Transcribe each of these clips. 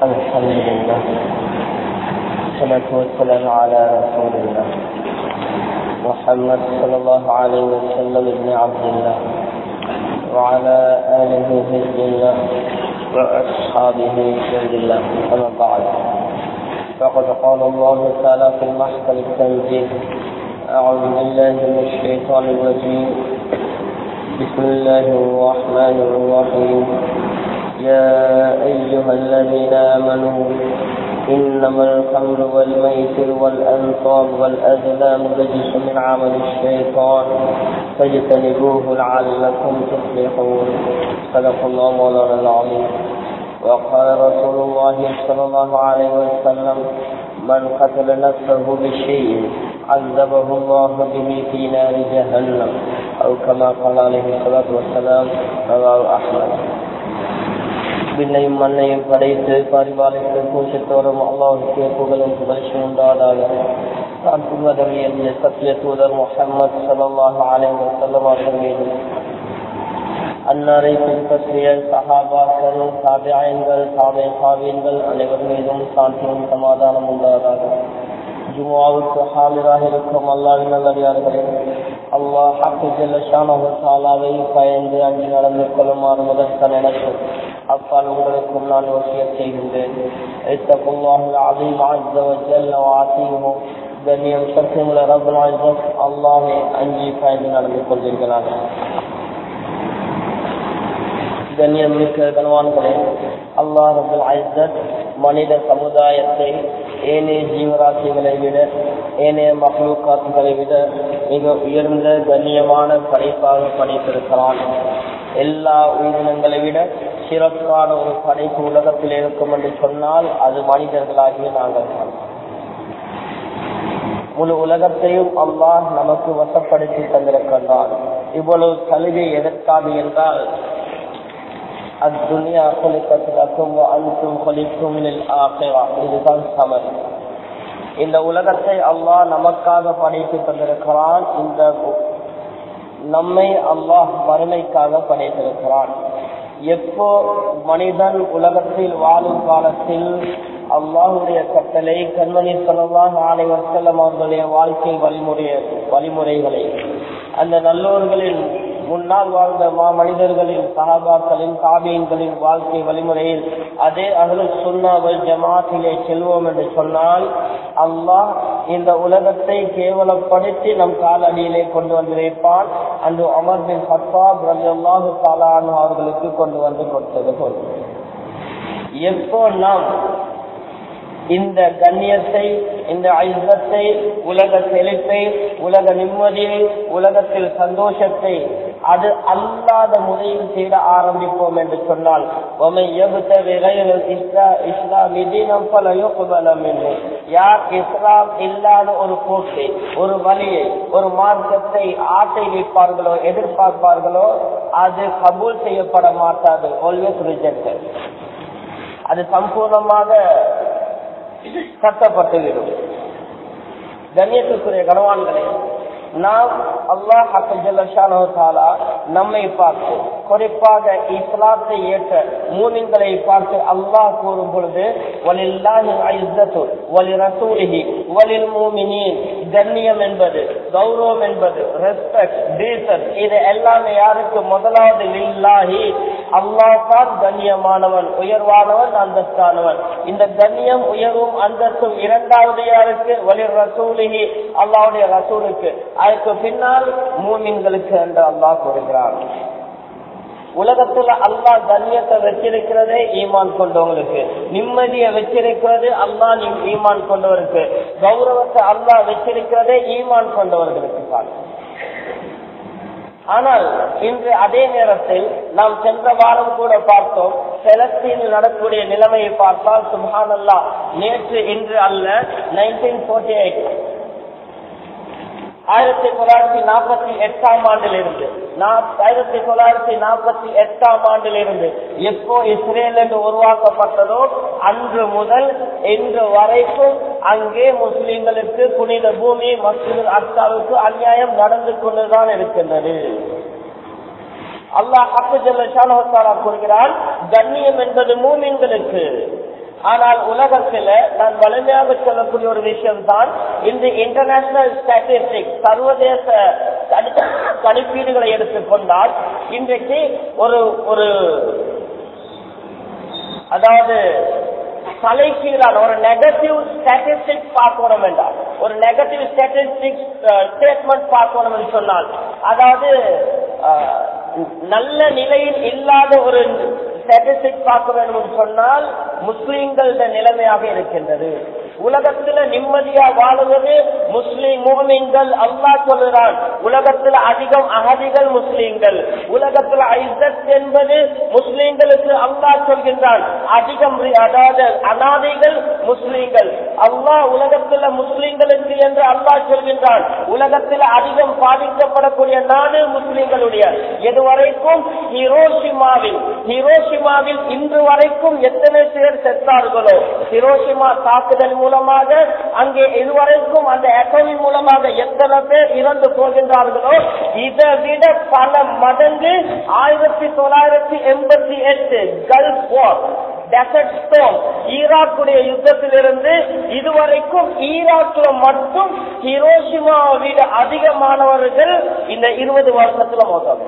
الحمد لله والصلاة والسلام على رسول الله محمد صلى الله عليه وسلم ابن عبد الله وعلى آله حزب الله وأصحابه جند الله أما بعد فقد قال الله تعالى في المحكم التنزيل أعوذ بالله من الشيطان الرجيم بسم الله الرحمن الرحيم يا أيها الذين آمنوا إنما الخمر والميسر والأنصاب والأزلام رجس من عمل الشيطان فاجتنبوه لعلكم تفلحون صدق الله مولانا العظيم وقال رسول الله صلى الله عليه وسلم من قتل نفسه بشيء عذبه الله به في نار جهنم أو كما قال عليه الصلاة والسلام رواه أحمد விண்ணையும் மண்ணையும் படைத்து பரிபாலித்து பூஷத்தோறும் அல்லாஹுக்கே புகழும் புகழ்ச்சி உண்டாதாக நான் புதுவதவி என்ற சத்திய தூதர் முகமது சல்லாஹ் அலைஹி வஸல்லம் அவர்கள் மீது அன்னாரை பின்பற்றிய சஹாபாக்கள் சாபியாயன்கள் சாபை சாவியன்கள் அனைவர் மீதும் சாந்தியும் சமாதானம் உண்டாதாக ஜுமாவுக்கு ஹாலிராக இருக்கும் அல்லாவின் நல்லடியார்களே அல்லாஹ் ஹக்கு ஜல்லஷானவை பயந்து அஞ்சு நடந்து கொள்ளுமாறு முதற்கன் எனக்கு அப்பால் உங்களுக்கும் நான் வசிய செய்கின்றேன் கண்ணியம் சத்தியமுள்ள ரபுல் அல்லாஹே அஞ்சி பயந்து நடந்து கொள்வீர்களாக கண்ணியம் மிக்க கனவான்களே அல்லாஹ் ரபுல் ஐசத் மனித சமுதாயத்தை ஏனைய ஜீவராசிகளை விட ஏனைய மகளுக்காத்துகளை விட மிக உயர்ந்த கண்ணியமான படைப்பாக படைத்திருக்கிறான் எல்லா உயிரினங்களை விட சிறப்பான ஒரு படைப்பு உலகத்தில் இருக்கும் என்று சொன்னால் அது மனிதர்களாகிய நாங்கள் முழு உலகத்தையும் அல்லாஹ் நமக்கு வசப்படுத்தி தந்திருக்கின்றான் இவ்வளவு சலுகை எதற்காக என்றால் அத்துனியா கொலிக்கத்திற்கும் அன்றும் கொலிக்கும் இதுதான் சமன் இந்த உலகத்தை அல்லாஹ் நமக்காக படைத்து தந்திருக்கிறான் இந்த நம்மை அல்லாஹ் வறுமைக்காக படைத்திருக்கிறான் எப்போ மனிதன் உலகத்தில் வாழும் காலத்தில் அல்லாஹுடைய கட்டளை கண்மணி சொல்லலாம் ஆலை வசல்லம் அவர்களுடைய வாழ்க்கை வழிமுறை வழிமுறைகளை அந்த நல்லோர்களின் முன்னால் வாழ்ந்த மா மனிதர்களின் சகாபாக்களின் காபியன்களின் வாழ்க்கை வழிமுறையில் அதே அகல சுண்ணாவல் ஜமாத்திலே செல்வோம் என்று சொன்னால் அல்லாஹ் இந்த உலகத்தை கேவலப்படுத்தி நம் காலடியிலே கொண்டு வந்து வைப்பான் அன்று அமர் பின் ஹத்தாப் ரவி அல்லாஹு காலானு அவர்களுக்கு கொண்டு வந்து கொடுத்தது போல் எப்போ நாம் இந்த கண்ணியத்தை இந்த ஐசத்தை உலக செழிப்பை உலக நிம்மதியை உலகத்தில் சந்தோஷத்தை அது அல்லாத முறையில் செய்த ஆரம்பிப்போம் என்று சொன்னால் யார் இஸ்லாம் இல்லாத ஒரு போக்கை ஒரு வழியை ஒரு மார்க்கத்தை ஆட்டை வைப்பார்களோ எதிர்பார்ப்பார்களோ அது கபூல் செய்யப்பட மாட்டாது ஆல்வேஸ் ரிஜெக்டட் அது சம்பூர்ணமாக கட்டப்பட்டுவிடும் கண்ணியத்துக்குரிய கனவான்களே நாம் அல்லாஹ் அக்கஜல்லா நம்மை பார்த்து குறிப்பாக இஸ்லாத்தை ஏற்ற மூமின்களை பார்த்து அல்லாஹ் கூறும் பொழுது கண்ணியம் என்பது கௌரவம் என்பது ரெஸ்பெக்ட் டீசன் இது எல்லாமே யாருக்கு முதலாவது இல்லாஹி அல்லாஹ் தான் கண்ணியமானவன் உயர்வானவன் அந்தஸ்தானவன் இந்த கண்ணியம் உயர்வும் அந்தஸ்தும் இரண்டாவது யாருக்கு வலி ரசூலிஹி அல்லாவுடைய ரசூலுக்கு அதுக்கு பின்னால் மூமின்களுக்கு என்று அல்லாஹ் கூறுகிறான் உலகத்துல அல்லாஹ் கண்ணியத்தை வச்சிருக்கிறதே ஈமான் கொண்டவங்களுக்கு நிம்மதியை வச்சிருக்கிறது அல்லாஹ் ஈமான் கொண்டவருக்கு கௌரவத்தை அல்லாஹ் வச்சிருக்கிறதே ஈமான் கொண்டவர்களுக்கு தான் ஆனால் இன்று அதே நேரத்தில் நாம் சென்ற வாரம் கூட பார்த்தோம் செலஸ்தீனில் நடக்கக்கூடிய நிலைமையை பார்த்தால் சுஹான் அல்லா நேற்று இன்று அல்ல நைன்டீன் போர்ட்டி எயிட் ஆயிரத்தி தொள்ளாயிரத்தி நாற்பத்தி எட்டாம் ஆண்டில் இருந்து ஆயிரத்தி தொள்ளாயிரத்தி நாற்பத்தி எட்டாம் ஆண்டில் இருந்து எப்போ இஸ்ரேல் என்று உருவாக்கப்பட்டதோ அன்று முதல் இன்று வரைக்கும் அங்கே முஸ்லிம்களுக்கு புனித பூமி மஸ்ஜித் அக்சாவுக்கு அநியாயம் நடந்து கொண்டுதான் இருக்கின்றது அல்லாஹ் கூறுகிறான் கண்ணியம் என்பது மூமின்களுக்கு ஆனால் உலகத்துல நான் வலிமையாக சொல்லக்கூடிய ஒரு விஷயம் தான் இந்த இன்டர்நேஷனல் ஸ்டாட்டிஸ்டிக் சர்வதேச கணி- கணிப்பீடுகளை எடுத்துக்கொண்டால் இன்றைக்கு ஒரு ஒரு அதாவது தலைக்கீழான ஒரு நெகட்டிவ் ஸ்டாட்டிஸ்டிக் பார்க்கணும் என்றால் ஒரு நெகட்டிவ் ஸ்டாட்டிஸ்டிக் ஸ்டேட்மெண்ட் பார்க்கணும் என்று சொன்னால் அதாவது அஹ், நல்ல நிலையில் இல்லாத ஒரு ஸ்டாட்டிஸ்டிக் பார்க்க வேண்டும் என்று சொன்னால் முஸ்லிம்கள நிலைமையாக இருக்கின்றது உலகத்துல நிம்மதியா வாழுவது முஸ்லிம் மூமின்கள் அல்லாஹ் சொல்லுறான் உலகத்துல அதிகம் அகதிகள் முஸ்லிம்கள் உலகத்துல ஐசத் என்பது முஸ்லிம்களுக்கு அல்லாஹ் சொல்கின்றான் அதிகம் ரி- அதாவது அனாதைகள் முஸ்லிம்கள் அல்லாஹ் உலகத்துல முஸ்லிம்களுக்கு என்று அல்லாஹ் சொல்கின்றான் உலகத்தில் அதிகம் பாதிக்கப்படக்கூடிய நாடு முஸ்லிம்களுடைய இதுவரைக்கும் ஹிரோஷிமாவில் ஹிரோஷிமாவில் இன்று வரைக்கும் எத்தனை பேர் செத்தார்களோ ஹிரோஷிமா தாக்குதல் மூலமாக அங்கே இதுவரைக்கும் அந்த அட்டோமி மூலமாக எத்தனை பேர் இறந்து போகின்றார்களோ இதை விட பல மடங்கு ஆயிரத்தி தொள்ளாயிரத்தி எண்பத்தி எட்டு கல்ஃப் வார் டெசர்ட் ஸ்டோன் ஈராக்குடைய யுத்தத்திலிருந்து இதுவரைக்கும் ஈராக்ல மட்டும் ஹிரோஷிமாவை விட அதிகமானவர்கள் இந்த இருபது வருஷத்துல மோசம்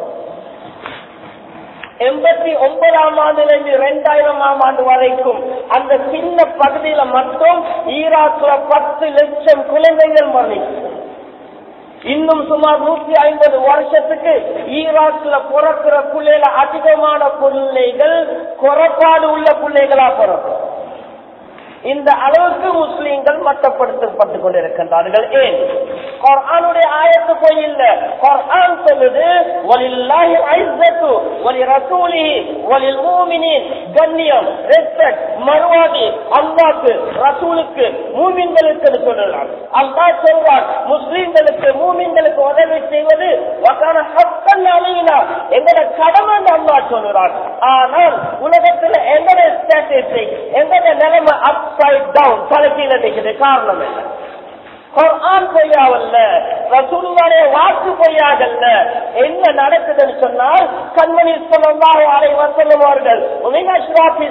எண்பத்தி ஒன்பதாம் ஆண்டிலிருந்து இரண்டாயிரமாம் ஆண்டு வரைக்கும் அந்த சின்ன பகுதியில மட்டும் ஈராக்ல பத்து லட்சம் குழந்தைகள் மரணிக்கும் இன்னும் சுமார் நூத்தி ஐம்பது வருஷத்துக்கு ஈராக்ல பிறக்கிற பிள்ளைகள அதிகமான பிள்ளைகள் குறைபாடு உள்ள பிள்ளைகளா பிறக்கும் இந்த அளவுக்கு முஸ்லீம்கள் மட்டப்படுத்தப்பட்டுக் கொண்டிருக்கின்றார்கள் ஏன் குர்ஆனுடைய ஆயத்து போய் இல்ல குர்ஆன் சொல்லுது வலில்லாஹி ஐஸத்து வலி ரசூலிஹி வலில் மூமினீன் கண்ணியம் ரெஸ்பெக்ட் மறுவாதி அல்லாஹ்க்கு ரசூலுக்கு மூமின்களுக்கு சொல்றான் அல்லாஹ் சொல்றான் முஸ்லீம்களுக்கு மூமின்களுக்கு உதவி செய்வது வகான ஹக்கன் அலைனா எங்கட கடமை அல்லாஹ் சொல்றான் ஆனால் உலகத்துல எங்கட ஸ்டாட்டிஸ்டிக் எங்கட நிலைமை அப்சைட் டவுன் தலைக்கீழ நிற்கிறது காரணம் என்ன குர்ஆன் பொய்யாவல்ல ரசூலுடைய வாக்கு பொய்யாகல்ல என்ன நடக்குதுன்னு சொன்னால் கண்மணி சொல்லலாம் அலை வசல்லம் அவர்கள் உமின் அஷ்ராஃபி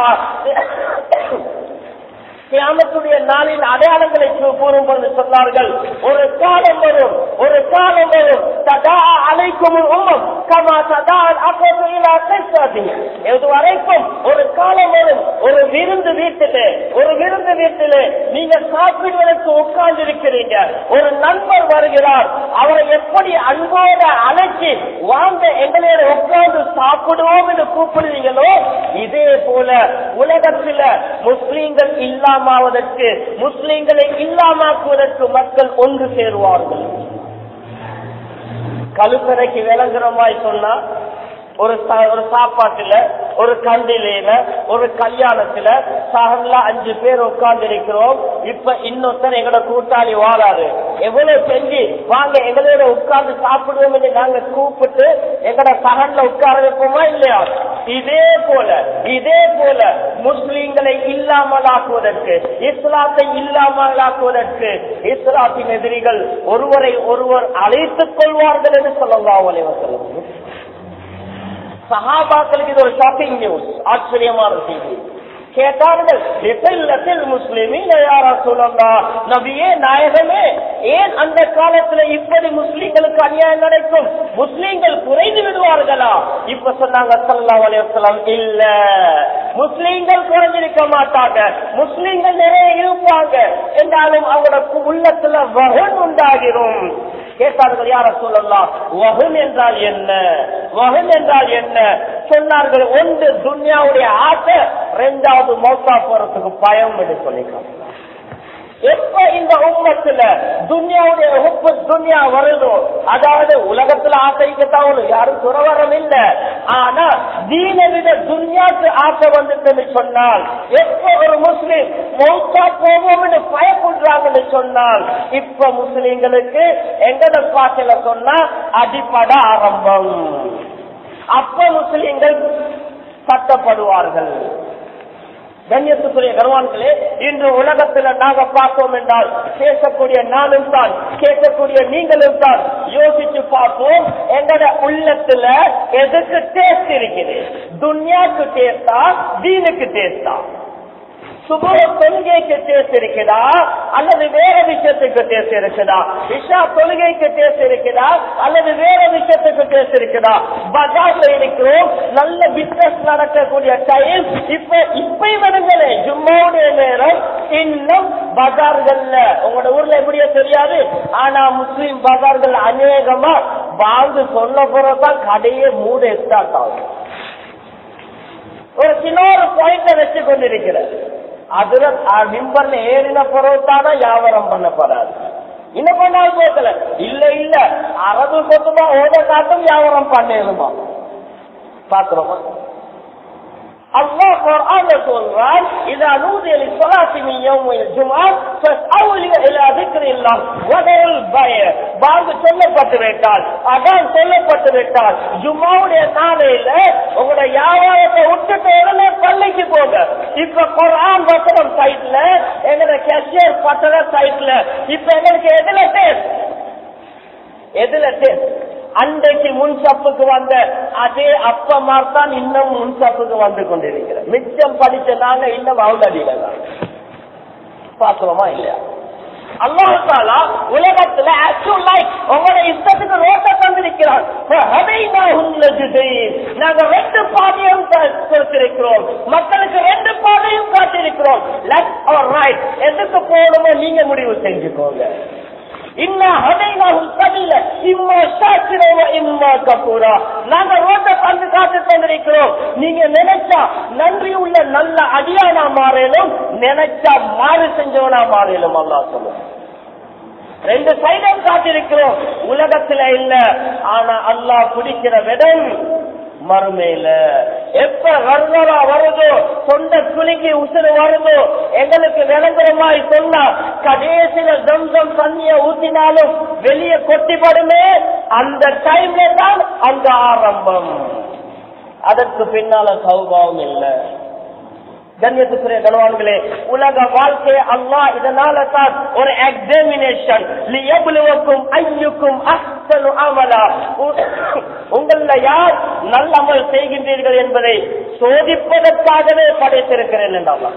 கியாமத்துடைய நாளின் அடையாளங்களை கூறும் என்று சொன்னார்கள் ஒரு காலம் வரும் ஒரு காலம் வரும் சதா அழைக்கும் உம்மம் கமா சதா இது வரைக்கும் ஒரு காலம் வரும் ஒரு விருந்து வீட்டிலே ஒரு விருந்து வீட்டிலே நீங்க சாப்பிடுவதற்கு உட்கார்ந்து இருக்கிறீங்க ஒரு நண்பர் வருகிறார் அவரை எப்படி அன்போட அழைச்சி வாங்க எங்களோட உட்கார்ந்து சாப்பிடுவோம் என்று கூப்பிடுவீங்களோ இதே போல உலகத்துல முஸ்லீம்கள் இல்லாமாவதற்கு முஸ்லீம்களை இல்லாமாக்குவதற்கு மக்கள் ஒன்று சேருவார்கள் கழுத்தரைக்கு விளங்குறமாய் சொன்னா ஒரு சா- ஒரு சாப்பாட்டுல ஒரு கண்டிலையில ஒரு கல்யாணத்துல சகல்ல அஞ்சு பேர் உட்கார்ந்து இருக்கிறோம் இப்ப இன்னொருத்தர் எங்களோட கூட்டாளி வாராரு எவ்வளவு செஞ்சு வாங்க எங்களோட உட்கார்ந்து சாப்பிடுவோம் என்று நாங்க கூப்பிட்டு எங்களோட சகன்ல உட்கார வைப்போமா இல்லையா இதே போல இதே போல முஸ்லிம்களை இல்லாமலாக்குவதற்கு இஸ்லாத்தை இல்லாமலாக்குவதற்கு இஸ்லாத்தின் எதிரிகள் ஒருவரை ஒருவர் அழைத்துக் கொள்வார்கள் என்று சொல்லலாம் வலைவசலம் சஹாபாக்களுக்கு இது ஒரு ஷாக்கிங் நியூஸ் ஆச்சரியமான செய்தி கேட்டார்கள் "லிசல்லத்தில் முஸ்லிமீன யா ரசூலல்லாஹ்." நபியே நாயகமே ஏன் அந்த காலத்துல இப்படி முஸ்லிம்களுக்கு அநியாயம் நடக்கும் முஸ்லிம்கள் குறைந்து விடுவார்களா இப்ப சொன்னாங்க ஸல்லல்லாஹு அலைஹி வஸல்லம் இல்ல முஸ்லிம்கள் குறைஞ்சிருக்க மாட்டாங்க முஸ்லிம்கள் நிறைய இருப்பாங்க என்றாலும் அவங்களோட உள்ளத்துல வகன் உண்டாகிரும் கேட்டார்கள் யார சொல்லலாம் வகுன் என்றால் என்ன வகுன் என்றால் என்ன சொன்னார்கள் ஒன்று துன்யாவுடைய ஆசை ரெண்டாவது மௌத்தா போறதுக்கு பயம் என்று சொல்லிக்கலாம் எப்ப இந்த உம்மத்துல துன்யாவுடைய உப்பு துன்யா வருதோ அதாவது உலகத்துல ஆசைக்குத்தான் ஒரு யாரும் துறவரம் இல்ல ஆனா தீனை விட துன்யாக்கு ஆசை வந்துட்டுன்னு சொன்னால் எப்ப ஒரு முஸ்லிம் மௌத்தா போவோம்னு பயப்படுறாங்கன்னு சொன்னால் இப்ப முஸ்லிம்களுக்கு எங்கட பாட்டில சொன்னா அடிப்பட ஆரம்பம் அப்ப முஸ்லிம்கள் சட்டப்படுவார்கள் கண்ணியத்துக்குரிய கர்வான்களே இன்று உலகத்துல நாங்க பார்த்தோம் என்றால் பேசக்கூடிய நானும் தான் கேட்கக்கூடிய நீங்களும் தான் யோசிச்சு பார்ப்போம் எங்கட உள்ளத்துல எதுக்கு டேஸ்ட் இருக்குது துன்யாக்கு டேஸ்டா தீனுக்கு டேஸ்டா சுப தொழுகைக்கு தேர்ச்சி இருக்குதா அல்லது வேற விஷயத்துக்கு தேர்ச்சி இருக்குதா இஷா தொழுகைக்கு தேர்ச்சி இருக்குதா அல்லது வேற விஷயத்துக்கு தேர்ச்சி இருக்குதா பஜார்ல இருக்கிறோம் நல்ல பிசினஸ் நடக்கக்கூடிய டைம் இப்ப இப்ப வருங்களே ஜும்மாவுடைய நேரம் இன்னும் பஜார்கள்ல உங்களோட ஊர்ல எப்படியோ தெரியாது ஆனா முஸ்லிம் பஜார்கள் அநேகமா வாழ்ந்து சொன்ன பிறகுதான் கடையே மூட ஸ்டார்ட் ஆகும் ஒரு சின்ன ஒரு பாயிண்ட வச்சு கொண்டிருக்கிறது அதுல மிம்பர்ல ஏறின பிறகுதான வியாபாரம் பண்ணப்படாது இன்னும் பண்ணால் போக்கல இல்ல இல்ல அரபு சொத்துமா ஓத காட்டும் வியாபாரம் பண்ணிடுமா பாக்குறோமா அல்லாஹ் குர்ஆன்ல சொல்றான் இதா நூதிய லிஸ்ஸலாத்தி மின் யௌமில் ஜும்ஆ ஃபஸ்அவு இலா திக்ரில்லாஹ் வதல் பய பாங்கு சொல்லப்பட்டு விட்டால் அதான் சொல்லப்பட்டு விட்டால் ஜும்மாவுடைய நாளையில உங்களோட வியாபாரத்தை விட்டுட்டு உடனே பள்ளிக்கு போங்க இப்ப குர்ஆன் வசனம் சைட்ல எங்களோட கேஷியர் பட்டற சைட்ல இப்ப எங்களுக்கு எதுல டேஸ்ட் எதுல டேஸ்ட் அன்றைக்கு முன் சப்புக்கு வந்த அதே அப்பமார் தான் இன்னும் முன் சப்புக்கு வந்து கொண்டிருக்கிற மிச்சம் படிச்ச நாங்க இன்னும் அவுடடியில தான் பாக்குறோமா இல்லையா அல்லாஹாலா உலகத்துல லைக் உங்களோட இஷ்டத்துக்கு ரோட்ட தந்திருக்கிறான் நாங்க ரெண்டு பாதையும் கொடுத்திருக்கிறோம் மக்களுக்கு ரெண்டு பாதையும் காட்டியிருக்கிறோம் லெஃப்ட் ஆர் ரைட் எதுக்கு போகணுமோ நீங்க முடிவு செஞ்சுக்கோங்க இன்னா ஹதைனாஹுல் சபீல இம்மா ஷாக்கிரா வ இம்மா கஃபூரா நாங்க ரோட்ட பந்து காத்து தந்திருக்கிறோம் நீங்க நினைச்சா நன்றி உள்ள நல்ல அடியானா மாறலும் நினைச்சா மாறு செஞ்சவனா மாறலும் அல்லாஹ் சொல்லுவான் ரெண்டு சைடும் காட்டிருக்கிறோம் உலகத்துல இல்ல ஆனா அல்லாஹ் பிடிக்கிற விடம் மறுமையில எப்ப வர்ணரா வருதோ சொந்த குலுங்கி உசுறு வருதோ எங்களுக்கு நிரந்தரமாய் சொன்னா கடைசியில தம்சம் தண்ணிய ஊத்தினாலும் வெளியே கொட்டிப்படுமே அந்த டைம்ல தான் அந்த ஆரம்பம் அதற்கு பின்னால சௌபாவம் இல்லை கண்ணியத்துக்குரிய கனவான்களே உலக வாழ்க்கை அல்லாஹ் இதனால தான் ஒரு எக்ஸாமினேஷன் லியபுலுவக்கும் ஐயுக்கும் அஹ்சனு அமலா உங்கள யார் நல்ல அமல் செய்கின்றீர்கள் என்பதை சோதிப்பதற்காகவே படைத்திருக்கிறேன் என்றால்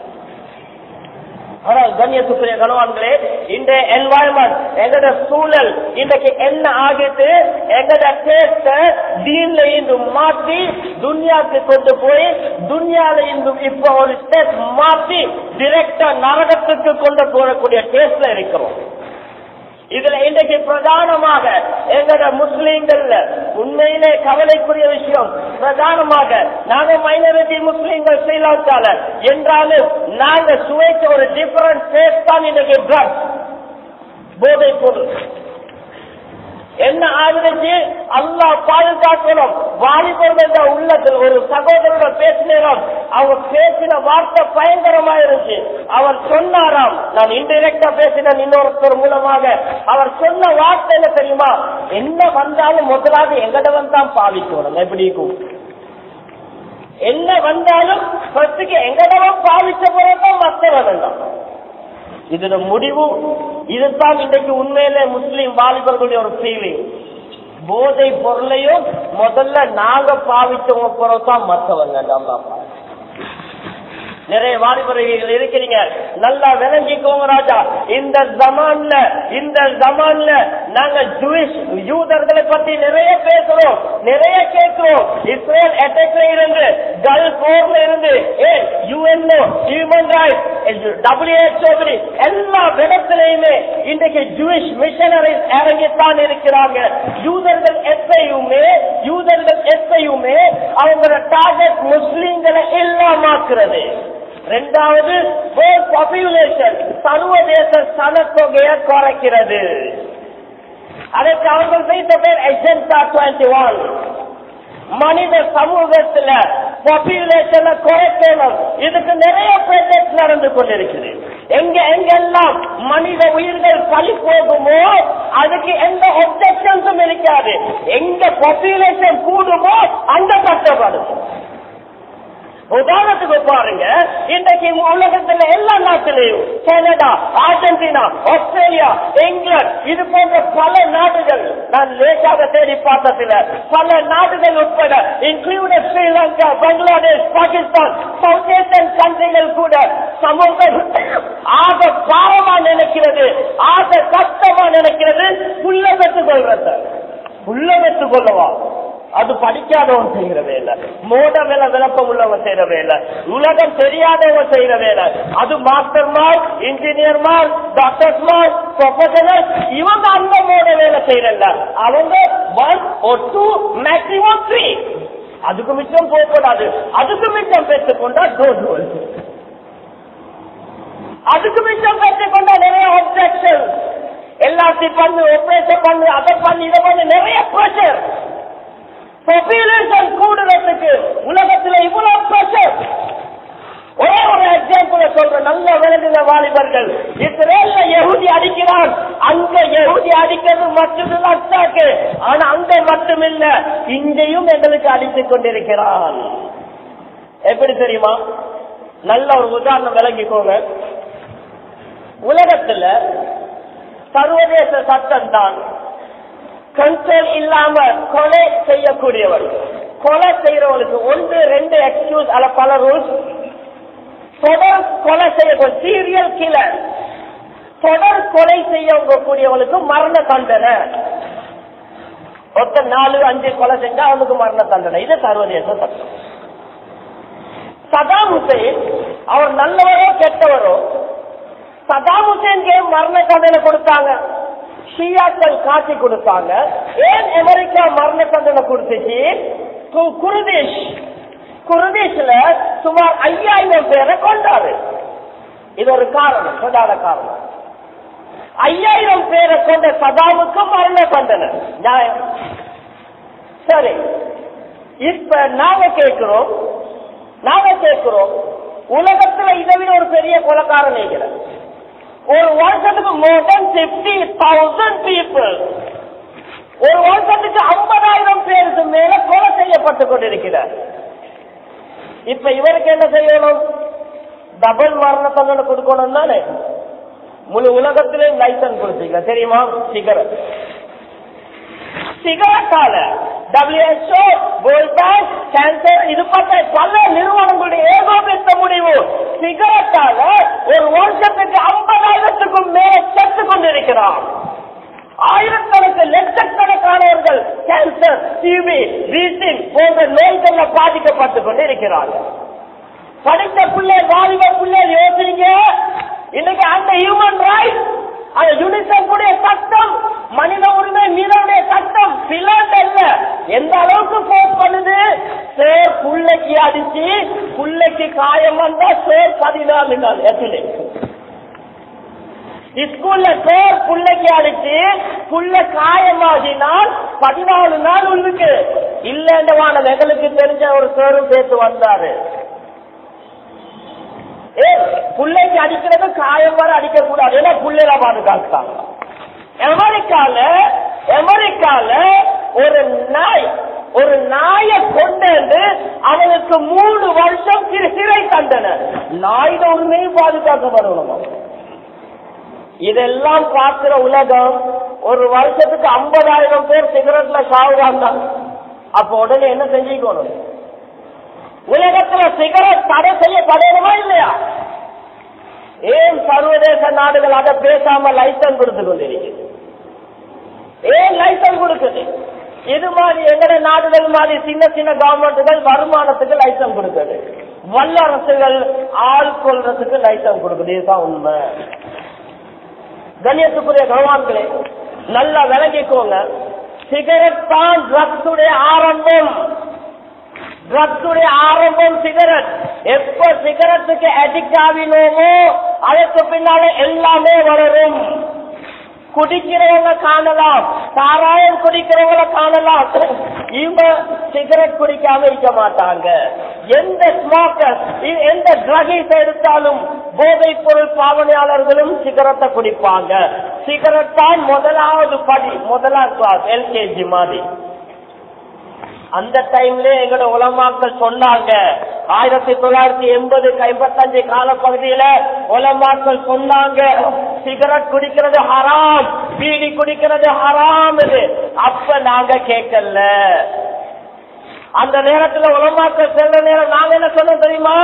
ஆனால் கண்ணியத்துக்குரிய கனவான்களே இந்த என்வாயன்மெண்ட் எங்கட சூழல் இன்றைக்கு என்ன ஆகிட்டு எங்கட டேஸ்ட தீன்ல இருந்து மாற்றி துன்யாக்கு கொண்டு போய் துன்யால இருந்து இப்ப ஒரு ஸ்டெப் மாற்றி டிரெக்டா நரகத்துக்கு கொண்டு போகக்கூடிய டேஸ்ட்ல இருக்கிறோம் இதுல இன்றைக்கு பிரதானமாக எங்கட முஸ்லீம்கள்ல உண்மையிலே கவலைக்குரிய விஷயம் பிரதானமாக நாங்க மைனாரிட்டி முஸ்லீம்கள் ஸ்ரீலங்கால என்றாலும் நாங்க சுவைச்ச ஒரு டிஃபரண்ட் டேஸ்ட் தான் இன்னைக்கு ட்ரக்ஸ் போதை பொருள் என்ன ஆகுதுச்சு அல்லா பாதுகாக்கணும் வாலிபர்கள் என்ற உள்ளத்தில் ஒரு சகோதரோட பேசினோம் அவங்க பேசின வார்த்தை பயங்கரமா இருந்துச்சு அவர் சொன்னாராம் நான் இன்டெரக்டா பேசின இன்னொருத்தர் மூலமாக அவர் சொன்ன வார்த்தை என்ன தெரியுமா என்ன வந்தாலும் முதலாவது எங்கடவன் தான் பாவிக்கணும் எப்படி இருக்கும் என்ன வந்தாலும் ஃபர்ஸ்டுக்கு எங்கடவன் பாவிச்ச பிறகுதான் மற்றவன் வேண்டாம் இதோட முடிவு இதுதான் இன்றைக்கு உண்மையிலே முஸ்லீம் வாலிபர்களுடைய ஒரு ஃபீலிங் போதை பொருளையும் முதல்ல நாங்க பாவிச்சவங்க பிறகுதான் மற்றவங்க நம்ம நிறைய வாலிபர்கள் இருக்கிறீங்க நல்லா விளங்கிக்கோங்க ராஜா இந்த ஜமான்ல இந்த ஜமான்ல நாங்க ஜூயிஷ் யூதர்களை பத்தி நிறைய பேசுறோம் நிறைய கேட்கிறோம் இஸ்ரேல் அட்டாக்ல இருந்து கல்ஃப் போர்ல இருந்து ஏன் யூஎன்ஓ ஹியூமன் ரைட்ஸ் டபிள்யூஹெச்ஓ எல்லா இடத்திலையுமே இன்றைக்கு ஜூயிஷ் மிஷனரிஸ் இறங்கித்தான் இருக்கிறாங்க யூதர்கள் எப்பயுமே யூதர்கள் எப்பயுமே அவங்களோட டார்கெட் முஸ்லீம்களை இல்லாமாக்குறது ரெண்டாவது பாப்புலேஷன் சர்வதேச சனத்தொகையை குறைக்கிறது அதற்கு அவர்கள் வைத்த பேர் எஜெண்டா டுவெண்ட்டி ஒன் மனித சமூகத்துல பாப்புலேஷனை குறைக்கணும் இதுக்கு நிறைய ப்ராஜெக்ட் நடந்து கொண்டிருக்குது எங்க எங்கெல்லாம் மனித உயிர்கள் பழி போகுமோ அதுக்கு எந்த ஒப்ஜெக்ஷன்ஸும் இருக்காது எங்க பாப்புலேஷன் கூடுமோ அங்க கட்டப்படும் உதாரணத்துக்கு பாருங்க இன்றைக்கு உலகத்துல எல்லா நாட்டிலையும் கனடா அர்ஜென்டினா ஆஸ்திரேலியா இங்கிலாந்து இது போன்ற பல நாடுகள் நான் லேட்டாக தேடி பார்த்ததில்ல பல நாடுகள் உட்பட included Sri Lanka Bangladesh Pakistan south Asian கண்ட்ரிகள் கூட சமூகம் ஆக பாவமா நினைக்கிறது ஆக கஷ்டமா நினைக்கிறது புள்ள பெற்றுக் கொள்றத புள்ள பெற்றுக் கொள்ளவா அது படிக்காதவன் செய்யற வேலை மோட வேலை விளப்பம் உள்ளவன் செய்யற வேலை உலகம் தெரியாதவன் செய்யற வேலை அது மாஸ்டர் மார் இன்ஜினியர் மார் டாக்டர் மார் ப்ரொஃபஷனல் இவங்க அந்த மோட வேலை செய்யறல அவங்க ஒன் ஒரு டூ மேக்சிமம் த்ரீ அதுக்கு மிச்சம் போகக்கூடாது அதுக்கு மிச்சம் பெற்றுக்கொண்டா டோன்ட் அதுக்கு மிச்சம் பெற்றுக்கொண்டா நிறைய ஒப்ஜெக்ஷன் எல்லாத்தையும் பண்ணு ஆபரேஷன் பண்ணு அதை பண்ணு இதை பண்ணு நிறைய ப்ரெஷர் பாப்புலேஷன் கூடுறதுக்கு உலகத்துல இவ்வளவு ப்ரெஷர் ஒரே ஒரு எக்ஸாம்பிள் சொல்ற நல்ல விளங்குங்க வாலிபர்கள் இஸ்ரேல்ல யகுதி அடிக்கிறான் அங்க யகுதி அடிக்கிறது மட்டும் அச்சாக்கு ஆனா அங்க மட்டும் இல்ல இங்கேயும் எங்களுக்கு அடித்துக் கொண்டிருக்கிறான் எப்படி தெரியுமா நல்ல ஒரு உதாரணம் விளங்கிக்கோங்க உலகத்துல சர்வதேச சட்டம் தான் கண்ட்ரோல் இல்லாம கொலை செய்யக்கூடியவர் கொலை செய்யறவங்களுக்கு ஒன்று ரெண்டு எக்ஸ்கியூஸ் அல்ல பல ரூல்ஸ் தொடர் கொலை செய்ய சீரியல் கில்லர் தொடர் கொலை செய்யக்கூடியவங்களுக்கு மரண தண்டனை ஒருத்தர் நாலு அஞ்சு கொலை செஞ்சா அவனுக்கு மரண தண்டனை இது சர்வதேச சட்டம் சதாம் ஹுசேன் அவர் நல்லவரோ கெட்டவரோ சதாம் ஹுசேன்கே மரண தண்டனை கொடுத்தாங்க ஷியாக்கள் காட்சி கொடுத்தாங்க ஏன் அமெரிக்கா மரண தண்டனை கொடுத்துச்சு கு- குருதேஷ் குருதேஷ்ல சுமார் ஐயாயிரம் பேரை கொண்டாரு இது ஒரு காரணம் சொல்லாத காரணம் ஐயாயிரம் பேரை கொண்ட சதாவுக்கு மரண தண்டனை நியாயம் சரி இப்ப நாம கேட்கிறோம் நாம கேட்கிறோம் உலகத்துல இதை விட ஒரு பெரிய கொலக்காரன் இருக்கிற ஒரு வருஷத்துக்கு more than fifty thousand people ஒரு வருஷத்துக்கு ஐம்பதாயிரம் பேருக்கு மேல கொலை செய்யப்பட்டு கொண்டிருக்கிறார் இப்ப இவருக்கு என்ன செய்யணும் டபுள் மரண தண்டனை கொடுக்கணும் தானே முழு உலகத்திலே லைசன்ஸ் கொடுத்தீங்க தெரியுமா சிகரெட் சிகரெட்டால WHO வேர்ல்ட் பேங்க் கேன்சர் இது பட்ட பல நிறுவனங்களுடைய ஏகோபித்த முடிவு சிகரெட்டால ஒரு வருஷத்துக்கு ஐம்பதாயிரத்துக்கும் மேல செத்து கொண்டிருக்கிறார் ஆயிரக்கணக்கு லட்சக்கணக்கானவர்கள் கேன்சர் டிவி வீட்டில் போன்ற நோய்கள்ல பாதிக்கப்பட்டுக் கொண்டிருக்கிறார்கள் படித்த பிள்ளை வாலிப பிள்ளை யோசிங்க இன்னைக்கு அந்த ஹியூமன் ரைட் அந்த யுனிசெஃப் உடைய சட்டம் மனித உரிமை மீறவுடைய சட்டம் பிளாட் அல்ல எந்த அளவுக்கு போர்ஸ் பண்ணுது சேர் புள்ளைக்கு அடிச்சு புள்ளைக்கு காயம் வந்தா சேர் பதினாலு நாள் எத்தனை ஸ்கூல்ல பேர் புள்ளைக்கு அடிச்சு புள்ள காயமாகினால் பதினாலு நாள் உள்ளுக்கு இல்லைன்றவான எங்களுக்கு தெரிஞ்ச ஒரு சேரும் சேர்த்து வந்தாரு ஏ புள்ளைக்கு அடிக்கிறது காயம் வர அடிக்க கூடாது ஏன்னா புள்ளைல பாதுகாத்தாங்க அமெரிக்கால அமெரிக்கால ஒரு நாய் ஒரு நாயை கொண்டு அவனுக்கு மூணு வருஷம் சிறு சிறை தண்டனை நாயோட உரிமையும் பாதுகாக்கப்படணும் இதெல்லாம் பார்க்கிற உலகம் ஒரு வருஷத்துக்கு ஐம்பதாயிரம் பேர் சிகரெட்ல சாவுறாங்க அப்ப உடனே என்ன செஞ்சுக்கணும் உலகத்துல சிகரெட் தடை செய்யப்படணுமா இல்லையா ஏன் சர்வதேச நாடுகள் அதை பேசாம லைசன்ஸ் கொடுத்து கொண்டிருக்குது ஏன் லைசன்ஸ் கொடுக்குது இது மாதிரி எங்கட நாடுகள் மாதிரி சின்ன சின்ன கவர்மெண்ட்டுகள் வருமானத்துக்கு லைசன்ஸ் கொடுக்குது வல்லரசுகள் ஆள் கொள்றதுக்கு லைசன்ஸ் கொடுக்குது இதுதான் உண்மை கண்ணியத்துக்குரிய கனவான்களே நல்லா விளங்கிக்கோங்க சிகரெட் தான் ட்ரக்ஸ் உடைய ஆரம்பம் ட்ரக்ஸ் உடைய ஆரம்பம் சிகரெட் எப்ப சிகரெட்டுக்கு அடிக்ட் ஆகினோமோ அதற்கு பின்னால எல்லாமே வளரும் குடிக்கிறவங்க காணலாம் சாராயம் குடிக்கிறவங்கள காணலாம் இவங்க சிகரெட் குடிக்காம இருக்க மாட்டாங்க எந்த ஸ்மோக்கர் எந்த ட்ரகிஸ் எடுத்தாலும் போதைப் பொருள் பாவனையாளர்களும் சிகரெட்டை குடிப்பாங்க சிகரெட் தான் முதலாவது படி முதலாவது கிளாஸ் எல்கேஜி மாதிரி அந்த டைம்ல எங்களோட உலமாக்கள் சொன்னாங்க ஆயிரத்தி தொள்ளாயிரத்தி எண்பது ஐம்பத்தஞ்சு காலப்பகுதியில உலமாக்கள் சொன்னாங்க சிகரெட் குடிக்கிறது ஹராம் பீடி குடிக்கிறது ஹராம் இது அப்ப நாங்க கேட்கல அந்த நேரத்துல உலமாக்கள் செல்ற நேரம் நாங்க என்ன சொன்னோம் தெரியுமா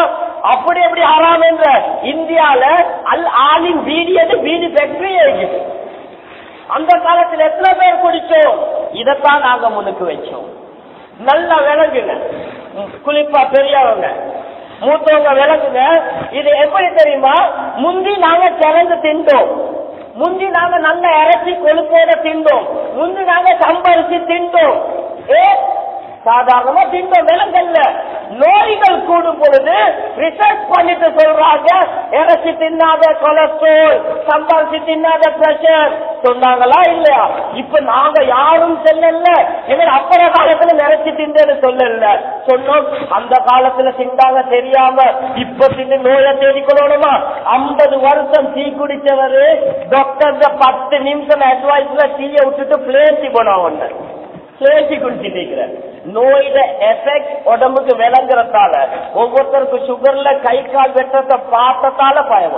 அப்படி எப்படி ஹராம் என்ற இந்தியால அல் ஆலின் பீடி அது பீடி ஃபேக்டரி இருக்குது அந்த காலத்துல எத்தனை பேர் குடிச்சோம் இதைத்தான் நாங்க முன்னுக்கு வச்சோம் நல்லா விளங்குங்க குளிப்பா பெரியவங்க மூத்தவங்க விளங்குங்க இது எப்படி தெரியுமா முந்தி நாங்க திறந்து தின்றோம் முந்தி நாங்க நல்ல இறைச்சி கொழுப்போட தின்றோம் முந்தி நாங்க சம்பரிச்சு தின்றோம் ஏ சாதாரணமா தின்றோம் விலங்கல்ல நோய்கள் கூடும் பொழுது ரிசர்ச் பண்ணிட்டு சொல்றாங்க இறைச்சி தின்னாத கொலஸ்ட்ரால் சம்பாரிச்சு தின்னாத பிரஷர் சொன்னாங்களா இல்லையா இப்ப நாங்க யாரும் செல்லல எங்க அப்பற காலத்துல நிறைச்சி தின்னு சொல்லல சொன்னோம் அந்த காலத்துல திண்டாங்க தெரியாம இப்ப தின்னு நோயை தேடிக்கொள்ளணுமா ஐம்பது வருஷம் டீ குடிச்சவரு டாக்டர் பத்து நிமிஷம் அட்வைஸ்ல டீயை விட்டுட்டு பிளேசி போனோம் ஒண்ணு பேசி குடிச்சிட்டு நோயில எஃபெக்ட் உடம்புக்கு விளங்குறதால ஒவ்வொருத்தருக்கும் சுகர்ல கை கால் வெட்டத்தை பார்த்ததால பயம்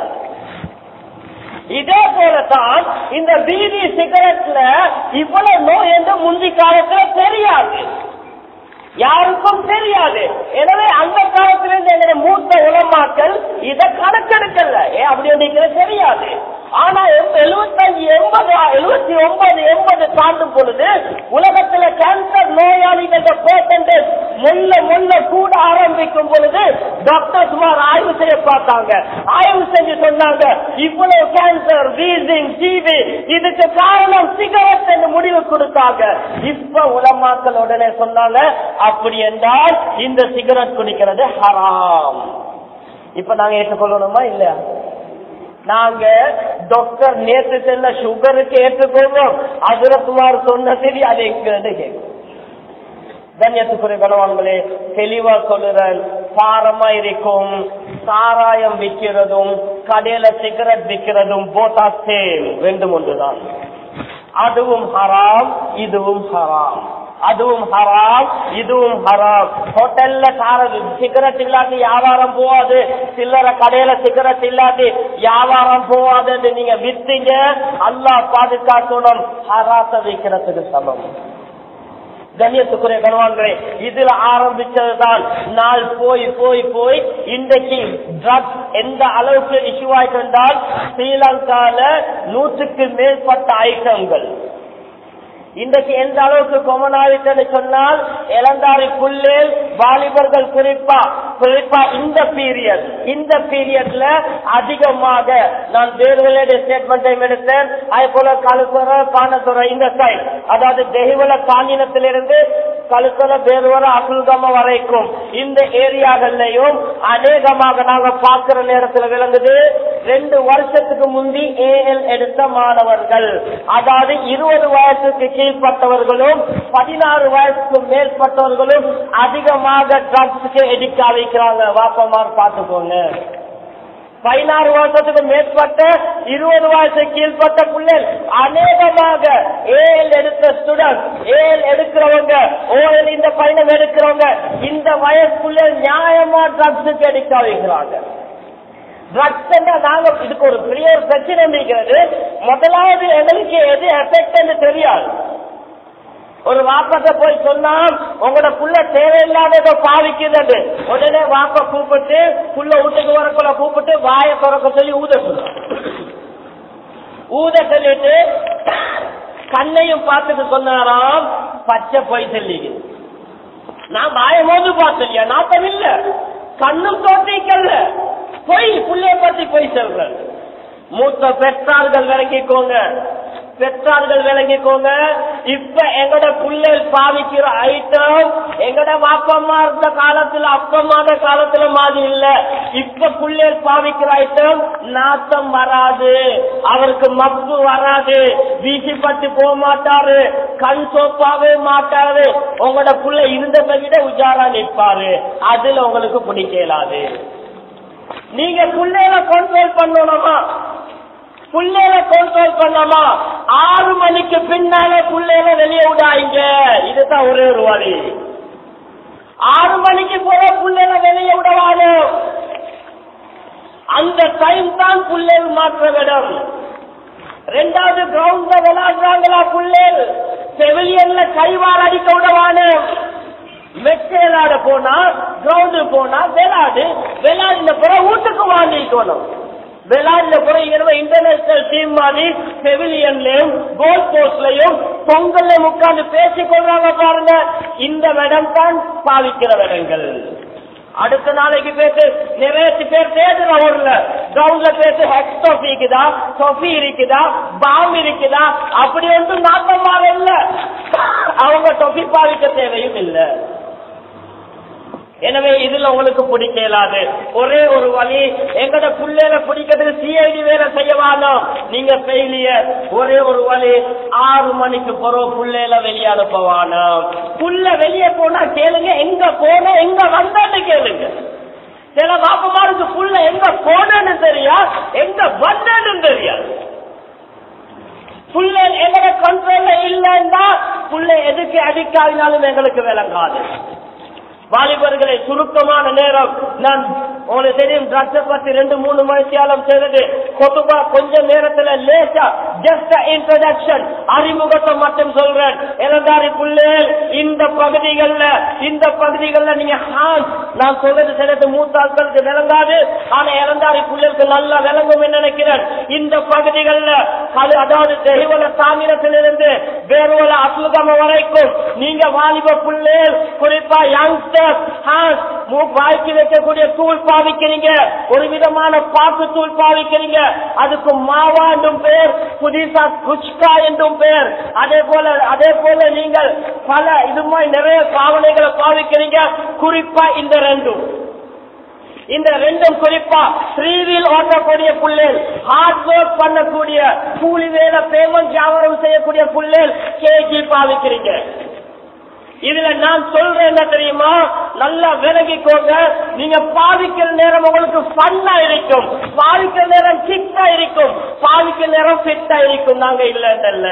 இதே போலதான் இந்த பீடி சிகரெட்ல இவ்வளவு நோய் என்று முந்தி காலத்துல தெரியாது யாருக்கும் தெரியாது எனவே அந்த காலத்திலிருந்து எங்களுடைய மூத்த உலமாக்கள் இதை கணக்கெடுக்கல ஏன் அப்படி ஒன்றைக்கு தெரியாது ஆனா எழுபத்தஞ்சு எண்பது எழுபத்தி ஒன்பது எண்பது தாண்டும் பொழுது உலகத்துல கேன்சர் நோயாளிகள பெர்சன்டேஜ் முல்ல முல்ல கூட ஆரம்பிக்கும் பொழுது டாக்டர் சுமார் ஆய்வு செய்ய பார்த்தாங்க ஆய்வு செஞ்சு சொன்னாங்க இவ்வளவு கேன்சர் வீசிங் டிவி இதுக்கு காரணம் சிகரெட் என்று முடிவு கொடுத்தாங்க இப்ப உலமாக்கள் உடனே சொன்னாங்க அப்படி என்றால் இந்த சிகரெட் குடிக்கிறது ஹராம் இப்ப நாங்க ஏற்றுக்கொள்ளணுமா இல்லையா நாங்க டாக்டர் நேற்று செல்ல சுகருக்கு ஏற்றுக்கொள்றோம் அதிரத்துமார் சொன்ன சரி அது எங்க கேட்கும் கண்ணியத்துக்குரிய கணவான்களே தெளிவா சொல்லுறேன் பாரமா இருக்கும் சாராயம் விற்கிறதும் கடையில சிகரெட் விற்கிறதும் போட்டா சேம் ரெண்டும் ஒன்றுதான் அதுவும் ஹராம் இதுவும் ஹராம் அதுவும் ஹராம் இதுவும் ஹராம் ஹோட்டல்ல சாரது சிகரெட் இல்லாட்டி வியாபாரம் போகாது சில்லற கடையில சிகரெட் இல்லாட்டி வியாபாரம் போகாதுன்னு நீங்க வித்தீங்க அல்லா பாதுகாக்கணும் ஹராத்த வைக்கிறதுக்கு சமம் கண்ணியத்துக்குரிய கணவான்களே இதுல ஆரம்பிச்சதுதான் நாள் போய் போய் போய் இன்றைக்கு ட்ரக்ஸ் எந்த அளவுக்கு இஷ்யூ ஆயிட்டு இருந்தால் ஸ்ரீலங்கால நூற்றுக்கு மேற்பட்ட ஐட்டங்கள் இன்றைக்கு எந்த அளவுக்கு கொமன் ஆயிட்டுன்னு சொன்னால் இளந்தாரி புல்லேல் வாலிபர்கள் குறிப்பா குறிப்பா இந்த பீரியட் இந்த பீரியட்ல அதிகமாக நான் வேறுகளுடைய ஸ்டேட்மெண்ட்டையும் எடுத்தேன் அதே போல கழுத்துற பானத்துறை இந்த சைட் அதாவது தெய்வல காஞ்சினத்திலிருந்து கழுத்துல வேறுவர அசுல்கம வரைக்கும் இந்த ஏரியாக்கள்லயும் அநேகமாக நாங்க பார்க்கிற நேரத்தில் விளங்குது ரெண்டு வருஷத்துக்கு முந்தி ஏஎல் எடுத்த மாணவர்கள் அதாவது இருபது வயசுக்கு கீழ்பட்டவர்களும் பதினாறு வயசுக்கு மேற்பட்டவர்களும் அதிகமாக ட்ரக்ஸுக்கு எடுக்க வைக்கிறாங்க வாப்பமார் பார்த்துக்கோங்க பதினாறு வருஷத்துக்கு மேற்பட்ட இருபது வயசு கீழ்பட்ட பிள்ளைகள் அநேகமாக ஏஎல் எடுத்த ஸ்டூடெண்ட் ஏஎல் எடுக்கிறவங்க ஓஎல் இந்த பயணம் எடுக்கிறவங்க இந்த வயசுக்குள்ள நியாயமா ட்ரக்ஸுக்கு எடுக்க வைக்கிறாங்க ட்ரக்ஸ் நாங்க இதுக்கு ஒரு பெரிய ஒரு பிரச்சனை இருக்கிறது முதலாவது எங்களுக்கு எது எஃபெக்ட் தெரியாது ஒரு வாப்பத்தை போய் சொன்னா உங்களோட புள்ள தேவையில்லாத பாவிக்குது உடனே வாப்ப கூப்பிட்டு புள்ள வீட்டுக்கு வரக்குள்ள கூப்பிட்டு வாய திறக்க சொல்லி ஊத சொல்ல ஊத சொல்லிட்டு கண்ணையும் பார்த்துட்டு சொன்னாராம் பச்சை போய் சொல்லி நான் வாய மோது பார்த்தலையா நாட்டம் இல்ல கண்ணும் தோட்டிக்கல்ல பொய் புள்ளைய பத்தி பொய் சொல்றேன் மூத்த பெற்றார்கள் விளங்கிக்கோங்க பெற்றார்கள் விளங்கிக்கோங்க இப்ப எங்கட புள்ளல் பாவிக்கிற ஐட்டம் எங்கட வாப்பம்மா இருந்த காலத்துல அப்பம்மாத காலத்துல மாதிரி இல்ல இப்ப புள்ளல் பாவிக்கிற ஐட்டம் நாத்தம் வராது அவருக்கு மப்பு வராது வீசி பட்டு போக மாட்டாரு கண் சோப்பாவே மாட்டாரு உங்களோட புள்ள இருந்ததை விட உஜாரா நிற்பாரு அதுல உங்களுக்கு பிடிக்கலாது நீங்க புள்ளையில கண்ட்ரோல் பண்ணணுமா புள்ளையில கண்ட்ரோல் பண்ணாமா ஆறு மணிக்கு பின்னால புள்ளையில வெளியே விடாங்க இதுதான் ஒரே ஒரு வழி ஆறு மணிக்கு போல புள்ளையில வெளியே விடவானோ அந்த டைம் தான் புள்ளைகள் மாற்ற விடம் ரெண்டாவது கிரவுண்ட்ல விளையாடுறாங்களா புள்ளேல் செவிலியன்ல கைவார் அடிக்க விடவானோ மெச்சேலாட போனா கிரவுண்டு போனா விளையாடு விளையாடின பிறகு வீட்டுக்கு வாங்கிக்கணும் விளையாடின பிறகு இரவு இன்டர்நேஷனல் டீம் மாதிரி பெவிலியன்லயும் கோல் போஸ்ட்லயும் பொங்கல்ல உட்கார்ந்து பேசிக் கொள்றாங்க பாருங்க இந்த இடம் தான் பாவிக்கிற இடங்கள் அடுத்த நாளைக்கு பேசு நிறைய பேர் தேடுற ஊர்ல கிரவுண்ட்ல பேசு ஹெக்ஸ் டொஃபி இருக்குதா டொஃபி இருக்குதா பாம் இருக்குதா அப்படி ஒன்றும் நாட்டமாக இல்ல அவங்க டொஃபி பாவிக்க தேவையும் இல்லை எனவே இதுல உங்களுக்கு பிடிக்க இயலாது ஒரே ஒரு வழி எங்கட புள்ளையில பிடிக்கிறதுக்கு சிஐடி வேலை செய்யவானோ நீங்க ஃபெயிலியர் ஒரே ஒரு வழி ஆறு மணிக்கு போறோம் புள்ளையில வெளியே அனுப்பவானோ புள்ள வெளியே போனா கேளுங்க எங்க போன எங்க வந்தான்னு கேளுங்க சில பாப்பமாருக்கு புள்ள எங்க போனேன்னு தெரியா எங்க வந்தேன்னு தெரியாது புள்ள எங்கட கண்ட்ரோல்ல இல்லைன்னா புள்ள எதுக்கு அடிக்காவினாலும் எங்களுக்கு விளங்காது வாலிபர்களை சுருக்கமான நேரம் நான் உங்களுக்கு தெரியும் ட்ரக்ஸ் பத்தி ரெண்டு மூணு மணித்தியாலம் செய்தது கொத்துபா கொஞ்ச நேரத்துல லேசா ஜஸ்ட் இன்ட்ரடக்ஷன் அறிமுகத்தை மட்டும் சொல்றேன் இளந்தாரி புள்ளேல் இந்த பகுதிகள்ல இந்த பகுதிகள்ல நீங்க ஹான் நான் சொல்றது சிலது மூத்தாக்களுக்கு விளங்காது ஆனா இளந்தாரி புள்ளலுக்கு நல்லா விளங்கும் நினைக்கிறேன் இந்த பகுதிகள்ல அது அதாவது தெய்வல தாமிரத்திலிருந்து வேறுவல அசுகம வரைக்கும் நீங்க வாலிப புள்ளேல் குறிப்பா யங்ஸ்டர் வாய்க்கு வைக்கக்கூடிய தூள் பாவிக்கிறீங்க ஒரு விதமான பாக்கு தூள் பாவிக்கிறீங்க அதுக்கு மாவா என்றும் பேர் புதிசா குச்கா என்றும் பேர் அதே போல அதே போல நீங்கள் பல இது மாதிரி நிறைய பாவனைகளை பாவிக்கிறீங்க குறிப்பா இந்த ரெண்டும் இந்த ரெண்டும் குறிப்பா த்ரீவில் ஓட்டக்கூடிய புள்ளேல் ஹார்ட் ஒர்க் பண்ணக்கூடிய கூலி வேலை பேமெண்ட் வியாபாரம் செய்யக்கூடிய புள்ளேல் கேஜி பாவிக்கிறீங்க இதுல நான் சொல்றேன் என்ன தெரியுமா நல்லா விலகிக்கோங்க நீங்க பாவிக்கிற நேரம் உங்களுக்கு ஃபன்னா இருக்கும் பாவிக்கிற நேரம் கிட்டா இருக்கும் பாவிக்கிற நேரம் ஃபிட்டா இருக்கும் நாங்க இல்ல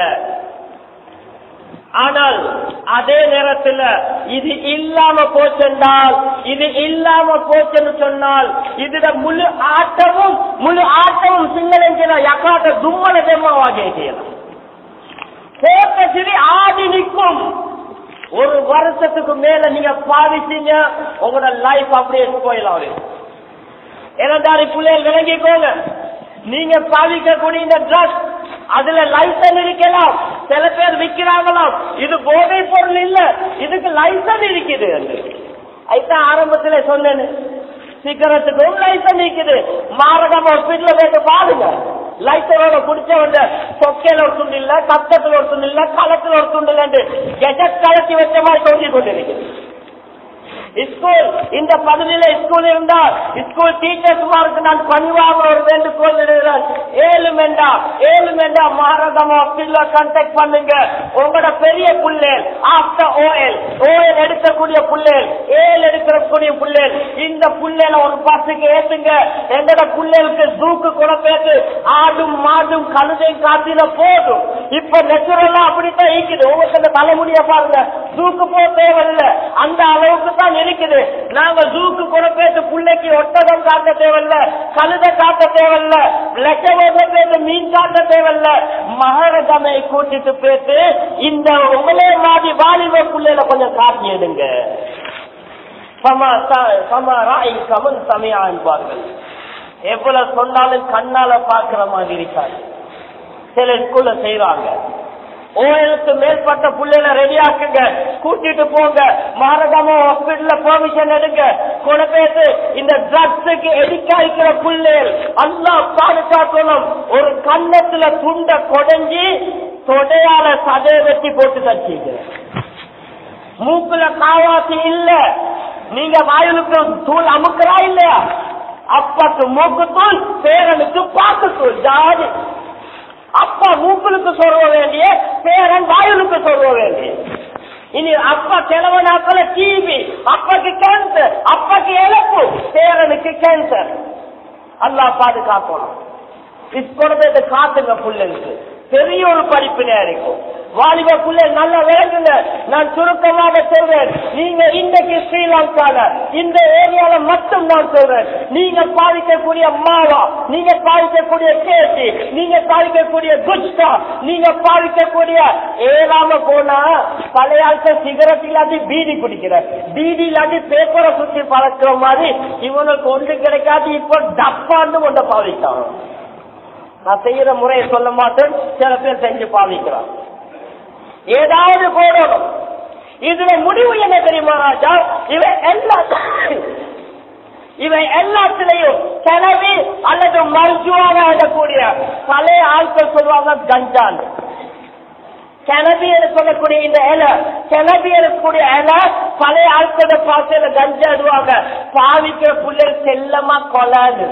ஆனால் அதே நேரத்தில் இது இல்லாம போச்சென்றால் இது இல்லாம போச்சுன்னு சொன்னால் இதுல முழு ஆட்டமும் முழு ஆட்டமும் சிங்களஞ்சில யக்காட்ட தும்மல தெம்மாவாக செய்யலாம் போட்ட சிறி ஆடி நிற்கும் ஒரு வருஷத்துக்கு மேல நீங்க பாவிச்சீங்க உங்களோட லைஃப் அப்படியே போயிடலாம் இரண்டாரி பிள்ளைகள் விளங்கிக்கோங்க நீங்க பாவிக்கக்கூடிய இந்த ட்ரஸ் அதுல லைசன் இருக்கலாம் சில பேர் விற்கிறாங்களாம் இது போதை பொருள் இல்ல இதுக்கு லைசன் இருக்குது அதுதான் ஆரம்பத்துல சொன்னேன் சிகரெட்டுக்கும் லைசன் இருக்குது மாரகம் ஹாஸ்பிட்டல போயிட்டு பாருங்க லைசனோட குடிச்சவங்க சொக்கையில ஒரு துண்டு இல்ல கத்தத்துல ஒரு துண்டு இல்ல களத்துல ஒரு துண்டு இல்ல கெஜட் கலத்தி வச்ச மாதிரி தோண்டி கொண்டிருக்குது ஸ்கூல் இந்த பகுதியில ஸ்கூல் இருந்தா ஸ்கூல் டீச்சர்ஸ்மாருக்கு நான் பணிவாக ஒரு வேண்டுகோள் இடுகிறேன் ஏழு மெண்டா ஏழு மெண்டா மாரதம் ஆபீஸ்ல கான்டாக்ட் பண்ணுங்க உங்களோட பெரிய புள்ளேல் ஆஃப்டர் ஓஎல் ஓஎல் எடுக்கக்கூடிய புள்ளேல் ஏழு எடுக்கக்கூடிய புள்ளேல் இந்த புள்ளேல ஒரு பஸ்ஸுக்கு ஏத்துங்க எங்களோட புள்ளேலுக்கு ஜூக்கு கூட பேசு ஆடும் மாடும் கழுதையும் காட்டின போதும் இப்ப நெச்சுரலா அப்படித்தான் இருக்குது ஒவ்வொருத்தங்க தலைமுடிய பாருங்க ஜூக்கு போக தேவையில்லை அந்த அளவுக்கு தான் இருக்குது நாங்க ஜூக்கு கூட பேசு பிள்ளைக்கு ஒட்டகம் காட்ட தேவையில்ல கழுத காட்ட தேவையில்ல லட்சம் பேசு மீன் காட்ட தேவையில்ல மகரகமை கூட்டிட்டு பேசு இந்த உங்களே மாதிரி வாலிப பிள்ளைல கொஞ்சம் காட்டி எடுங்க கமன் சமயா என்பார்கள் எவ்வளவு சொன்னாலும் கண்ணால பாக்குற மாதிரி இருக்காது சில ஸ்கூல்ல செய்யறாங்க ஓஎலுக்கு மேற்பட்ட புள்ளைல ரெடி ஆக்குங்க கூட்டிட்டு போங்க மாரகமோ ஹாஸ்பிட்டல்ல பெர்மிஷன் எடுங்க கொண்டு பேசு இந்த ட்ரக்ஸுக்கு எடிக்காய்க்கிற புள்ளைகள் அல்லா பாதுகாக்கணும் ஒரு கண்ணத்துல துண்ட கொடைஞ்சி தொடையால சதைய வெட்டி போட்டு தச்சிங்க மூக்குல காவாசி இல்ல நீங்க வாயுலுக்கு தூள் அமுக்கிறா இல்லையா அப்பாக்கு மூக்கு தூள் பேரனுக்கு பாக்கு தூள் ஜாதி அப்பா மூக்களுக்கு சொல்ல வேண்டிய பேரன் வாயுலுக்கு சொல்ல வேண்டிய இனி அப்பா கிழவனாக்கள டிவி அப்பாக்கு கேன்சர் அப்பாக்கு இழப்பு பேரனுக்கு கேன்சர் அல்லா பாதுகாக்கணும் கொண்டு காட்டுங்க பிள்ளைங்களுக்கு பெரிய ஒரு படிப்பினையா இருக்கும் வாலிபக்குள்ள நல்லா விளங்குங்க நான் சுருக்கமாக சொல்றேன் நீங்க இன்றைக்கு ஸ்ரீலங்கால இந்த ஏரியால மட்டும் நான் சொல்றேன் நீங்க பாதிக்கக்கூடிய மாவா நீங்க பாதிக்கக்கூடிய கேசி நீங்க பாதிக்கக்கூடிய குட்கா நீங்க பாதிக்கக்கூடிய ஏறாம போனா பழைய ஆட்கள் சிகரெட் இல்லாட்டி பீடி குடிக்கிற பீடி இல்லாட்டி பேப்பரை சுத்தி பழக்கிற மாதிரி இவனுக்கு ஒன்று கிடைக்காது இப்போ டப்பான்னு கொண்ட பாவிக்கான் நான் செய்யற முறையை சொல்ல மாட்டேன் சில பேர் செஞ்சு பாவிக்கிறான் ஏதாவது போடணும் இதுல முடிவு என்ன தெரியுமா ராஜா இவன் எல்லா இவன் எல்லாத்திலையும் கிளவி அல்லது மருத்துவாக ஆகக்கூடிய பழைய ஆட்கள் சொல்லுவாங்க கஞ்சான் கிணவியர் சொல்லக்கூடிய இந்த இலை கிணவியர் கூடிய இலை பழைய ஆட்களோட பாசையில கஞ்சா இடுவாங்க பாவிக்கிற புள்ளல் செல்லமா கொலாது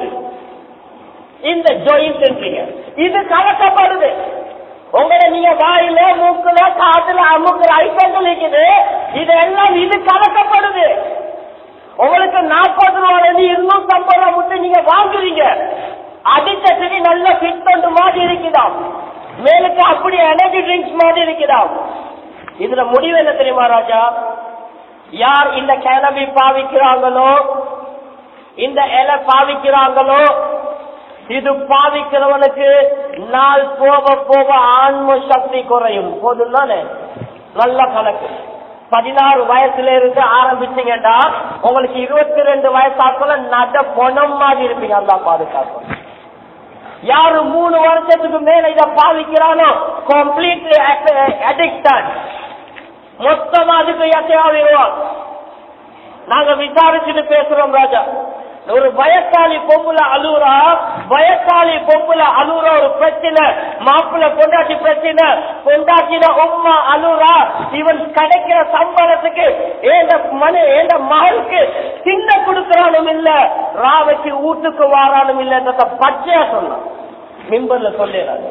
இந்த ஜொயிண்ட் இது கலக்கப்படுது உங்களை நீங்க வாயில மூக்குல காதுல அமுக்குற ஐட்டங்கள் இருக்குது இதெல்லாம் இது கலக்கப்படுது உங்களுக்கு நாற்பது ரூபாயில இருந்து இருநூத்தி ஐம்பது ரூபாய் முட்டை நீங்க வாங்குறீங்க அடித்த சரி நல்ல ஃபிட் பண்ணு மாதிரி இருக்குதாம் மேலுக்கு அப்படி எனர்ஜி ட்ரிங்க்ஸ் மாதிரி இருக்குதாம் இதுல முடிவு என்ன தெரியுமா ராஜா யார் இந்த கிளம்பி பாவிக்கிறாங்களோ இந்த இலை பாவிக்கிறாங்களோ இது பாவிக்கிறவனுக்கு நாள் போக போக ஆன்ம சக்தி குறையும் போதும் தானே நல்ல கணக்கு பதினாறு வயசுல இருந்து ஆரம்பிச்சீங்கன்னா உங்களுக்கு இருபத்தி ரெண்டு வயசாக்குள்ள நட பொணம் மாதிரி இருப்பீங்க அந்த பாதுகாப்பு யாரு மூணு வருஷத்துக்கு மேல இத பாவிக்கிறானோ கம்ப்ளீட்லி அடிக்டட் மொத்தமா அதுக்கு எத்தையாவிடுவான் நாங்க விசாரிச்சுட்டு பேசுறோம் ராஜா ஒரு வயசாளி பொம்புல அழுறா வயசாளி பொம்புல அழுற ஒரு பிரச்சனை மாப்பிள்ள பொண்டாட்டி பிரச்சனை பொண்டாட்டின உம்மா அழுறா இவன் கிடைக்கிற சம்பளத்துக்கு ஏந்த மனு ஏந்த மகளுக்கு சின்ன கொடுக்கறானும் இல்ல ராவைக்கு வீட்டுக்கு வாரானும் இல்ல பச்சையா சொன்னான் மிம்பர்ல சொல்லிடுறாங்க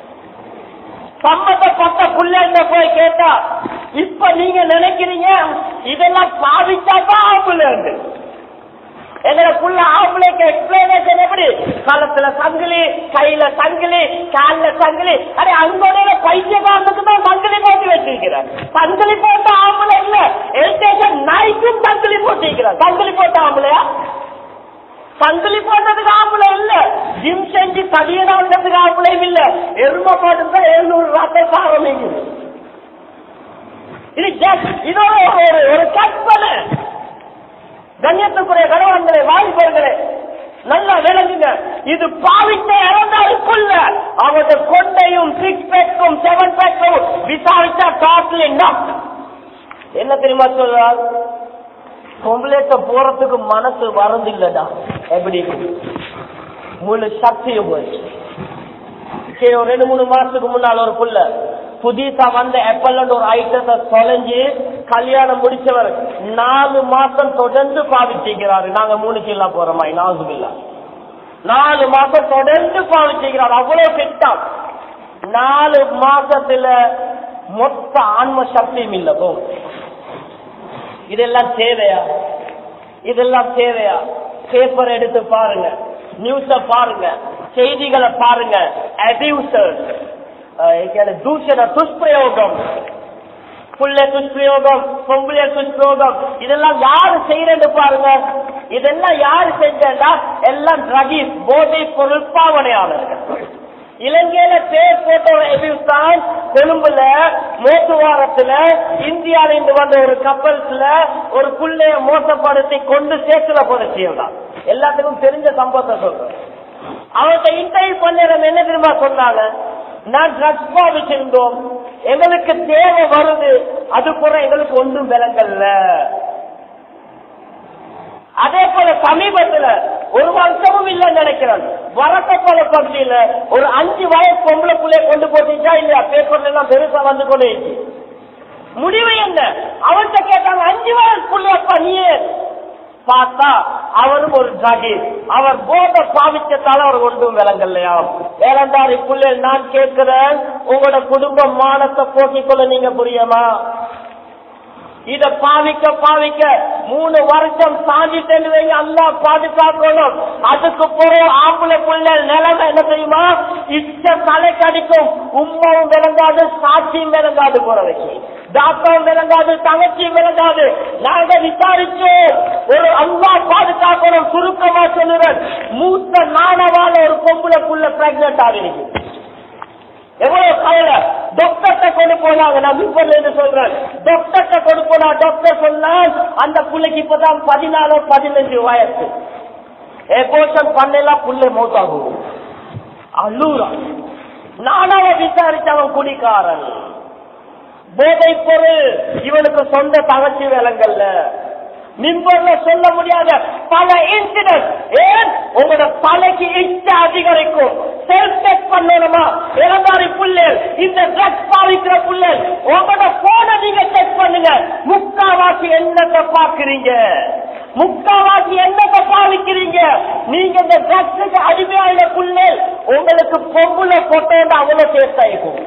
சம்மந்தப்பட்ட புள்ளைங்க போய் கேட்டா இப்ப நீங்க நினைக்கிறீங்க இதெல்லாம் பாதிச்சாதான் ஆம்புலன்ஸ் எங்களுக்குள்ள ஆம்பளைக்கு எக்ஸ்பிளனேஷன் எப்படி களத்துல சங்கிலி கையில சங்கிலி கால்ல சங்கிலி அடே அங்கோட பைத்தியக்காரனுக்கு தான் சங்கிலி போட்டு வச்சிருக்கிறார் சங்கிலி போட்ட ஆம்பளை இல்ல எல்டேஷன் நாய்க்கும் சங்கிலி போட்டிருக்கிறார் சங்கிலி போட்ட ஆம்பளையா சங்கிலி போட்டதுக்கு ஆம்பளை இல்ல ஜிம் செஞ்சு தடியனான்றதுக்கு ஆம்பளையும் இல்ல எரும போட்டு எழுநூறு ரூபாய் ஆரம்பிக்குது இது just இதோட ஒரு ஒரு கற்பனை கண்ணியத்துக்குரிய கணவன்களே வாலிபர்களே நல்லா விளங்குங்க இது பாவித்த இறந்தாருக்குள்ள அவரது கொண்டையும் சிக்ஸ் பேக்கும் செவன் பேக்கும் விசாரிச்சா டாப்ல என்ன தெரியுமா சொல்றார் பொம்பளேட்ட போறதுக்கு மனசு வரது இல்லடா எப்படி முழு சக்தியும் போச்சு சரி, ஒரு ரெண்டு மூணு மாசத்துக்கு முன்னால் ஒரு புள்ள புதுசா வந்த ஆப்பிள் ஒரு ஐட்டத்தை தொலைஞ்சு கல்யாணம் முடிச்சவர் நாலு மாசம் தொடர்ந்து பாவிச்சிருக்கிறாரு நாங்க மூணு கிலோ போறோமா நாசுபில்லா நாலு மாசம் தொடர்ந்து பாவிச்சிருக்கிறார் அவ்வளவு திட்டம் நாலு மாசத்துல மொத்த ஆன்ம சக்தியும் இல்ல போ இதெல்லாம் தேவையா இதெல்லாம் தேவையா பேப்பர் எடுத்து பாருங்க நியூஸ பாருங்க செய்திகளை பாருங்க அபியூசர்ஸ் தூஷண துஷ்பிரயோகம் புள்ள துஷ்பிரயோகம் பொம்புல துஷ்பிரயோகம் இதெல்லாம் யாரு செய்யறது பாருங்க இதெல்லாம் யாரு செஞ்சா எல்லாம் ட்ரகிஸ் போதை பொருள் பாவனையாளர்கள் இலங்கையில பேர் போட்ட ஒரு எபியூஸ் தான் கொழும்புல மோட்டுவாரத்துல இந்தியாவில இருந்து வந்த ஒரு கப்பல்ஸ்ல ஒரு புள்ளைய மோசப்படுத்தி கொண்டு சேத்துல புதைச்சியிருந்தான் எல்லாத்துக்கும் தெரிஞ்ச சம்பவத்தை சொல்றேன் அவர்கிட்ட இன்டர்வியூ பண்ணிடம் என்ன தெரியுமா சொன்னாங்க நான் ட்ரக்ஸ் பாவிச்சிருந்தோம் எங்களுக்கு தேவை வருது அது கூட எங்களுக்கு ஒன்றும் விலங்கல்ல அதே போல சமீபத்துல ஒரு வருஷமும் இல்லைன்னு நினைக்கிறேன் வரக்கப்பல பகுதியில ஒரு அஞ்சு வயசு பொம்பளை புள்ளைய கொண்டு போட்டுச்சா இல்லையா பேப்பர்ல எல்லாம் பெருசா வந்து கொண்டு முடிவு என்ன அவன்கிட்ட கேட்டாங்க அஞ்சு வயசு புள்ளையப்பா நீயே பார்த்தா அவரும் ஒரு ஜாகி அவர் போத பாவிச்சத்தால அவர் ஒன்றும் விளங்கலையா ஏனென்றால் இப்புள்ள நான் கேட்கிறேன் உங்களோட குடும்ப மானத்தை போக்கிக் கொள்ள நீங்க புரியுமா இத பாவிக்க பாவிக்க மூணு வருஷம் தாண்டிட்டு வைங்க அல்லா பாதுகாக்கணும் அதுக்கு பிறகு ஆம்பளை புள்ள நிலைமை என்ன தெரியுமா இச்ச தலை கடிக்கும் உமாவும் விளங்காது சாட்சியும் விளங்காது போறவைக்கு டாக்டரும் விளங்காது தங்கச்சியும் விளங்காது நாங்க விசாரிச்சோம் ஒரு அல்லா பாதுகாக்கணும் சுருக்கமா சொல்லுறேன் மூத்த நாணவான ஒரு பொம்பளை புள்ள பிரெக்னென்ட் ஆகிருக்கு எவ்வளவு கவலை டாக்டர்கிட்ட கொண்டு போனாங்க நான் மிப்பர்ல இருந்து சொல்றேன் டாக்டர்கிட்ட கொண்டு போனா டாக்டர் சொன்னா அந்த புள்ளைக்கு இப்பதான் பதினாலு பதினஞ்சு வயசு எபோஷன் பண்ணலாம் புள்ளை மௌத்தாகும் அல்லூரா நானாவ விசாரிச்சு அவன் குடிக்காரன் போதை பொருள் இவனுக்கு சொந்த தகச்சி விலங்கல்ல மிம்பர்ல சொல்ல முடியாத பல இன்சிடென்ட் ஏன் உங்களோட தலைக்கு இச்ச அதிகரிக்கும் செல்ஃப் டெஸ்ட் பண்ணணுமா இளந்தாரி புள்ளல் இந்த ட்ரக்ஸ் பாவிக்கிற புள்ளல் உங்களோட போன நீங்க செக் பண்ணுங்க முக்காவாசி என்னத்தை பாக்குறீங்க முக்காவாசி என்னத்தை பாவிக்கிறீங்க நீங்க இந்த ட்ரக்ஸுக்கு அடிமையான புள்ளல் உங்களுக்கு பொம்புல போட்டோன்னு அவ்வளவு டேஸ்ட் ஆயிருக்கும்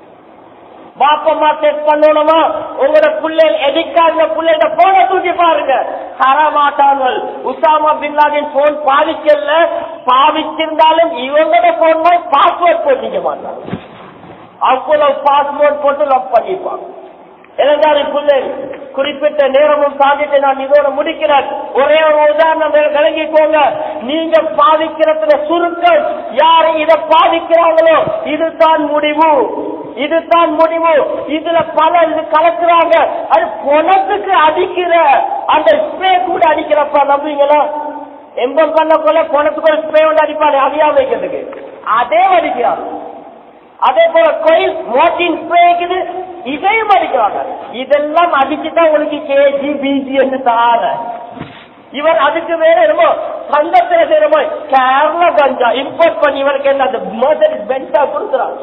பாப்பம்மா டெஸ்ட் பண்ணணுமா உங்களோட பிள்ளைகள் எதிர்க்காத பிள்ளைகிட்ட போன தூக்கி பாருங்க தரமாட்டார்கள் உசாமா பின்லாதின் போன் பாவிக்கல பாவிச்சிருந்தாலும் இவங்களோட போன் பாஸ்வேர்ட் போட்டிக்க மாட்டாங்க அவ்வளவு பாஸ்வேர்ட் போட்டு லவ் பண்ணிப்பாங்க இளைஞரி பிள்ளை குறிப்பிட்ட நேரமும் தாண்டிட்டு நான் இதோட முடிக்கிறேன் ஒரே ஒரு உதாரணம் விளங்கிக்கோங்க நீங்க பாதிக்கிறதுல சுருக்கம் யார் இதை பாதிக்கிறாங்களோ இதுதான் முடிவு இதுதான் முடிவு இதுல பல இது கலக்குறாங்க அது பொணத்துக்கு அடிக்கிற அந்த ஸ்ப்ரே கூட அடிக்கிறப்ப நம்புவீங்களா எம்பம் பண்ண போல பொணத்துக்கு ஒரு ஸ்ப்ரே ஒன்று அடிப்பாரு அதையா வைக்கிறதுக்கு அதே அடிக்கிறாங்க அதே போல கோயில் மோட்டின் ஸ்ப்ரே இருக்குது இதையும் அடிக்கிறாங்க இதெல்லாம் அடிச்சுதான் உங்களுக்கு கேஜி பிஜி என்று தார இவர் அதுக்கு வேற என்னமோ சங்கத்துல சேரமோ கேரளா கஞ்சா இம்போர்ட் பண்ணி இவருக்கு என்ன அந்த மோதல் பென்டா கொடுக்குறாங்க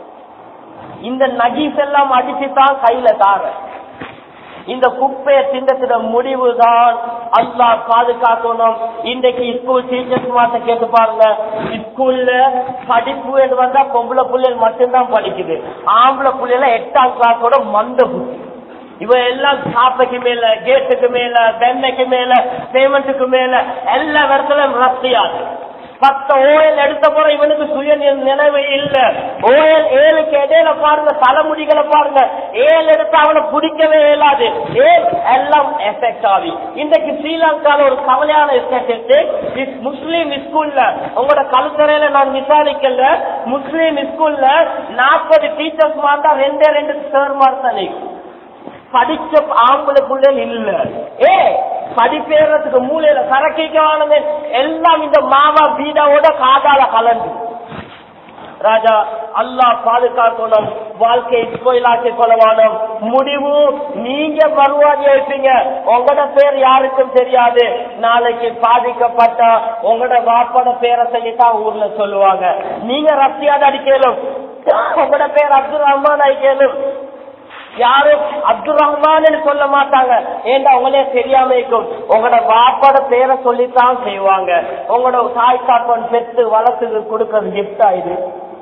இந்த நகீஸ் எல்லாம் அடிச்சு தான் கையில தார இந்த குப்பையை திண்டத்திட முடிவுதான் அல்லா பாதுகாக்கணும் இன்றைக்கு ஸ்கூல் டீச்சர்ஸ் மாத்த கேட்டு பாருங்க ஸ்கூல்ல படிப்பு என்று வந்தா பொம்பளை பிள்ளைகள் மட்டும்தான் படிக்குது ஆம்பளை பிள்ளைல எட்டாம் கிளாஸோட மந்த புத்தி இவ எல்லாம் சாப்பைக்கு மேல கேட்டுக்கு மேல பெண்ணைக்கு மேல பேமெண்ட்டுக்கு மேல எல்லா இடத்துலயும் ரத்தியாது பத்து ஓயல் எடுத்த போற இவனுக்கு சுய நினைவு இல்ல ஓயல் ஏழுக்கு இடையில பாருங்க தலைமுடிகளை பாருங்க ஏழு எடுத்து அவனை பிடிக்கவே இயலாது ஏன் எல்லாம் எஃபெக்ட் ஆகி இன்றைக்கு ஸ்ரீலங்கால ஒரு கவலையான ஸ்டேட்டஸ் முஸ்லீம் ஸ்கூல்ல உங்களோட கழுத்தறையில நான் விசாரிக்கல முஸ்லீம் ஸ்கூல்ல நாற்பது டீச்சர்ஸ் மார்ந்தா ரெண்டே ரெண்டு சார் மார்க் தான் படிச்ச ஆம்பளை பிள்ளைகள் இல்ல ஏ படிப்பேறதுக்கு மூலையில சரக்கிக்கவானது எல்லாம் இந்த மாவா பீடாவோட காதால கலந்து ராஜா அல்லாஹ் பாதுகாக்கணும் வாழ்க்கையை கோயிலாக்கி கொள்ளவானும் முடிவு நீங்க மறுவாதி வைப்பீங்க உங்களோட பேர் யாருக்கும் தெரியாது நாளைக்கு பாதிக்கப்பட்ட உங்களோட வாப்போட பேரை சொல்லித்தான் ஊர்ல சொல்லுவாங்க நீங்க ரத்தியாத அடிக்கலும் உங்களோட பேர் அப்துல் ரஹ்மான் அடிக்கலும் யாரும் அப்துல் ரஹ்மான் சொல்ல மாட்டாங்க ஏண்டா உங்களே தெரியாம இருக்கும் உங்களோட பாப்பாட பேரை சொல்லித்தான் செய்வாங்க உங்களோட தாய் காப்பன் பெற்று வளர்த்து கொடுக்கறது கிஃப்டா இது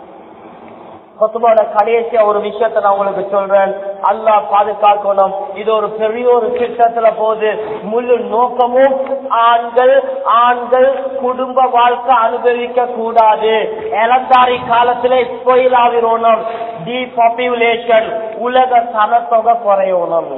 கொத்துபோட கடைசியா ஒரு விஷயத்த நான் உங்களுக்கு சொல்றேன் அல்லாஹ் பாதுகாக்கணும் இது ஒரு பெரிய ஒரு திட்டத்துல போகுது முழு நோக்கமும் ஆண்கள் ஆண்கள் குடும்ப வாழ்க்கை அனுபவிக்க கூடாது இளந்தாரி காலத்திலே ஸ்பொயில் ஆகிரோணும் டிபாப்புலேஷன் உலக சனத்தொகை குறையணும்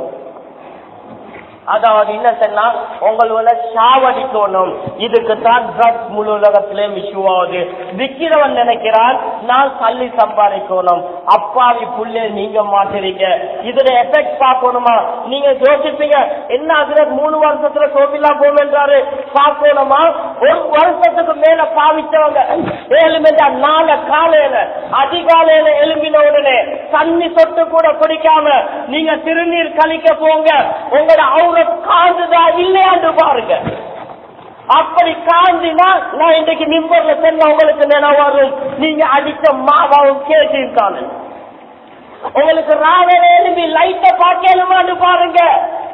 அதாவது என்ன சொன்னா உங்களோட சாவடிக்கணும் இதுக்கு தான் ட்ரக்ஸ் முழு உலகத்திலே இஷ்யூ ஆகுது விக்கிறவன் நினைக்கிறான் நான் தள்ளி சம்பாதிக்கணும் அப்பாவி புள்ளே நீங்க மாட்டுறீங்க இதுல எஃபெக்ட் பார்க்கணுமா நீங்க யோசிப்பீங்க என்ன அதுல மூணு வருஷத்துல சோபிலா போமென்றாரு பார்க்கணுமா ஒரு வருஷத்துக்கு மேல பாவிச்சவங்க ஏழு மணி நாலு காலையில அதிகாலையில எழும்பின உடனே தண்ணி சொட்டு கூட குடிக்காம நீங்க திருநீர் கழிக்க போங்க உங்களோட அவுரத் காந்துதா இல்லையான்னு பாருங்க அப்படி காந்தினா நான் இன்னைக்கு நிம்பர்ல சென்ன உங்களுக்கு நினைவு வரும் நீங்க அடிச்ச மாவாவும் கேட்டிருக்காங்க உங்களுக்கு ராவல எழுப்பி லைட்ட பார்க்கலுமான்னு பாருங்க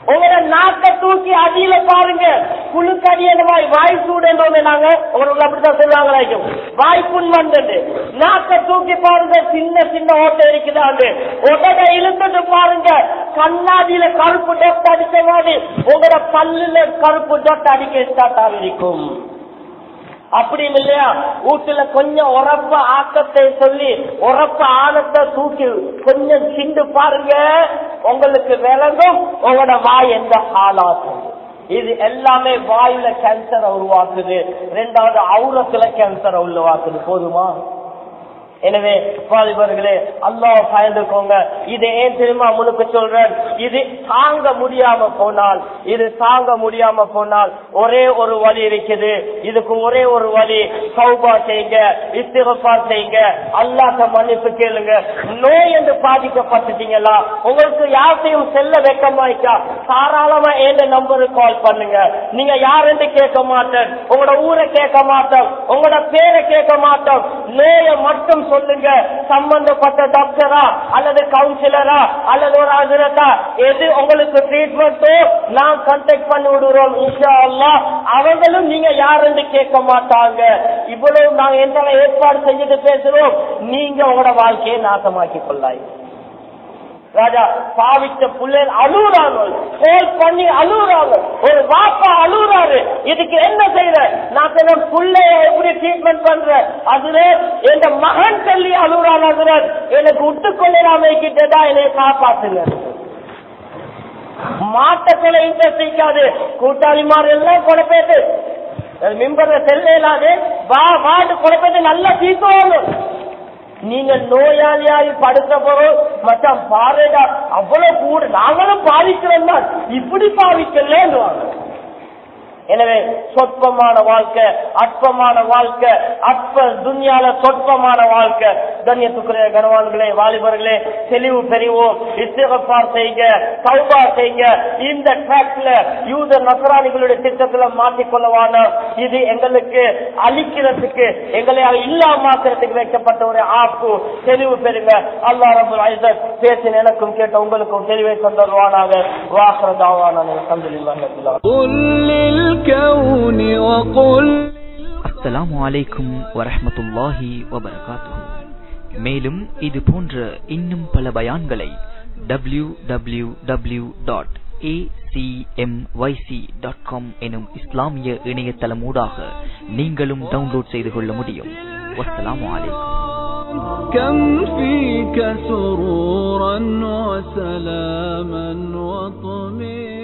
உங்களோட நாக்க தூக்கி அடியில பாருங்க புழுக்கடி அந்த மாதிரி வாய் சூடுன்றோமே நாங்க உங்களுக்கு அப்படித்தான் சொல்லுவாங்களாக்கும் வாய் புண் வந்தது நாக்க தூக்கி பாருங்க சின்ன சின்ன ஓட்டை இருக்குதாண்டு உடனே இழுத்துட்டு பாருங்க கண்ணாடியில கருப்பு டொட் அடிச்ச மாதிரி உங்களோட பல்லுல கருப்பு டொட் அடிக்க ஸ்டார்ட் ஆகிருக்கும் அப்படியும் இல்லையா வீட்டுல கொஞ்சம் உரப்ப ஆக்கத்தை சொல்லி உரப்ப ஆழத்தை தூக்கி கொஞ்சம் சிண்டு பாருங்க உங்களுக்கு விளங்கும் உங்களோட வாய் எந்த ஆளாகும் இது எல்லாமே வாயுல கேன்சரை உருவாக்குது ரெண்டாவது அவுரத்துல கேன்சரை உருவாக்குது போதுமா எனவே வாலிபர்களே அல்லாஹ் பயந்துக்கோங்க இது ஏன் தெரியுமா முழுக்க சொல்றேன் இது தாங்க முடியாம போனால் இது தாங்க முடியாம போனால் ஒரே ஒரு வழி இருக்குது இதுக்கு ஒரே ஒரு வழி சௌபா செய்யுங்க இஸ்திகபா செய்யுங்க அல்லாஹ் மன்னிப்பு கேளுங்க நோய் என்று பாதிக்கப்பட்டுட்டீங்களா உங்களுக்கு யார்கிட்டையும் செல்ல வெக்கமாய்க்கா தாராளமா ஏந்த நம்பருக்கு கால் பண்ணுங்க நீங்க யாருன்னு கேட்க மாட்டேன் உங்களோட ஊரை கேட்க மாட்டோம் உங்களோட பேரை கேட்க மாட்டோம் நோயை மட்டும் சொல்லுங்க சம்பந்தப்பட்ட டாக்டரா அல்லது கவுன்சிலரா அல்லது ஒரு ஆசிரியரா எது உங்களுக்கு ட்ரீட்மெண்ட்டோ நான் கான்டாக்ட் பண்ணி விடுறோம் இன்ஷா அல்லாஹ் அவங்களும் நீங்க யாருன்னு கேட்க மாட்டாங்க இவ்வளவு நாங்க எந்த ஏற்பாடு செஞ்சுட்டு பேசுறோம் நீங்க உங்களோட வாழ்க்கையை நாசமாக்கி கொள்ளாய் ராஜா பாவித்த பிள்ளைகள் அழுகுறாங்க கோல் பண்ணி அழுகுறாங்க ஒரு வாப்பா அழுகுறாரு இதுக்கு என்ன செய்யற நான் சொன்ன பிள்ளைய எப்படி ட்ரீட்மெண்ட் பண்றேன் அதுல என் மகன் சொல்லி அழுகுறான் அதுல எனக்கு விட்டுக்கொள்ளலாம கிட்டதா என்னை காப்பாத்துங்க மாட்டத்துல இன்ட்ரெஸ்ட் இருக்காது கூட்டாளிமார் எல்லாம் குழப்பேட்டு மிம்பர்ல செல்ல இல்லாது வா வாட்டு குழப்பேட்டு நல்லா தீர்த்து நீங்க நோயாளியாகி படுத்த போறோம் மச்சான் பாருடா அவ்வளவு கூட நாங்களும் பாவிக்கிறோம் தான் இப்படி பாவிக்கலன்னு எனவே சொற்பமான வாழ்க்கை அற்பமான வாழ்க்கை அற்ப துன்யால சொற்பமான வாழ்க்கை கண்ணியத்துக்குரிய கனவான்களே வாலிபர்களே தெளிவு பெறுவோம் இஸ்திகப்பார் செய்யுங்க சௌபா செய்யுங்க இந்த ட்ராக்ல யூத நசராணிகளுடைய திட்டத்துல மாற்றிக்கொள்ளவான இது எங்களுக்கு அழிக்கிறதுக்கு எங்களை இல்லாமாக்கிறதுக்கு வைக்கப்பட்ட ஒரு ஆப்பு தெளிவு பெறுங்க அல்லா ரபுல் ஐசத் பேசின எனக்கும் கேட்ட உங்களுக்கும் தெளிவை தந்துருவானாக வாசரதாவான சந்திலில்லா الكون وقل அஸ்ஸலாமு அலைக்கும் வரஹ்மத்துல்லாஹி வபரகாத்துஹு மேலும் இது போன்ற இன்னும் பல பயான்களை W W W dot dot com எனும் இஸ்லாமிய இணையதளமூடாக நீங்களும் டவுன்லோட் செய்து கொள்ள முடியும் வஸ்ஸலாமு அலைக்கும் كم فيك سرورا وسلاما وطمئنا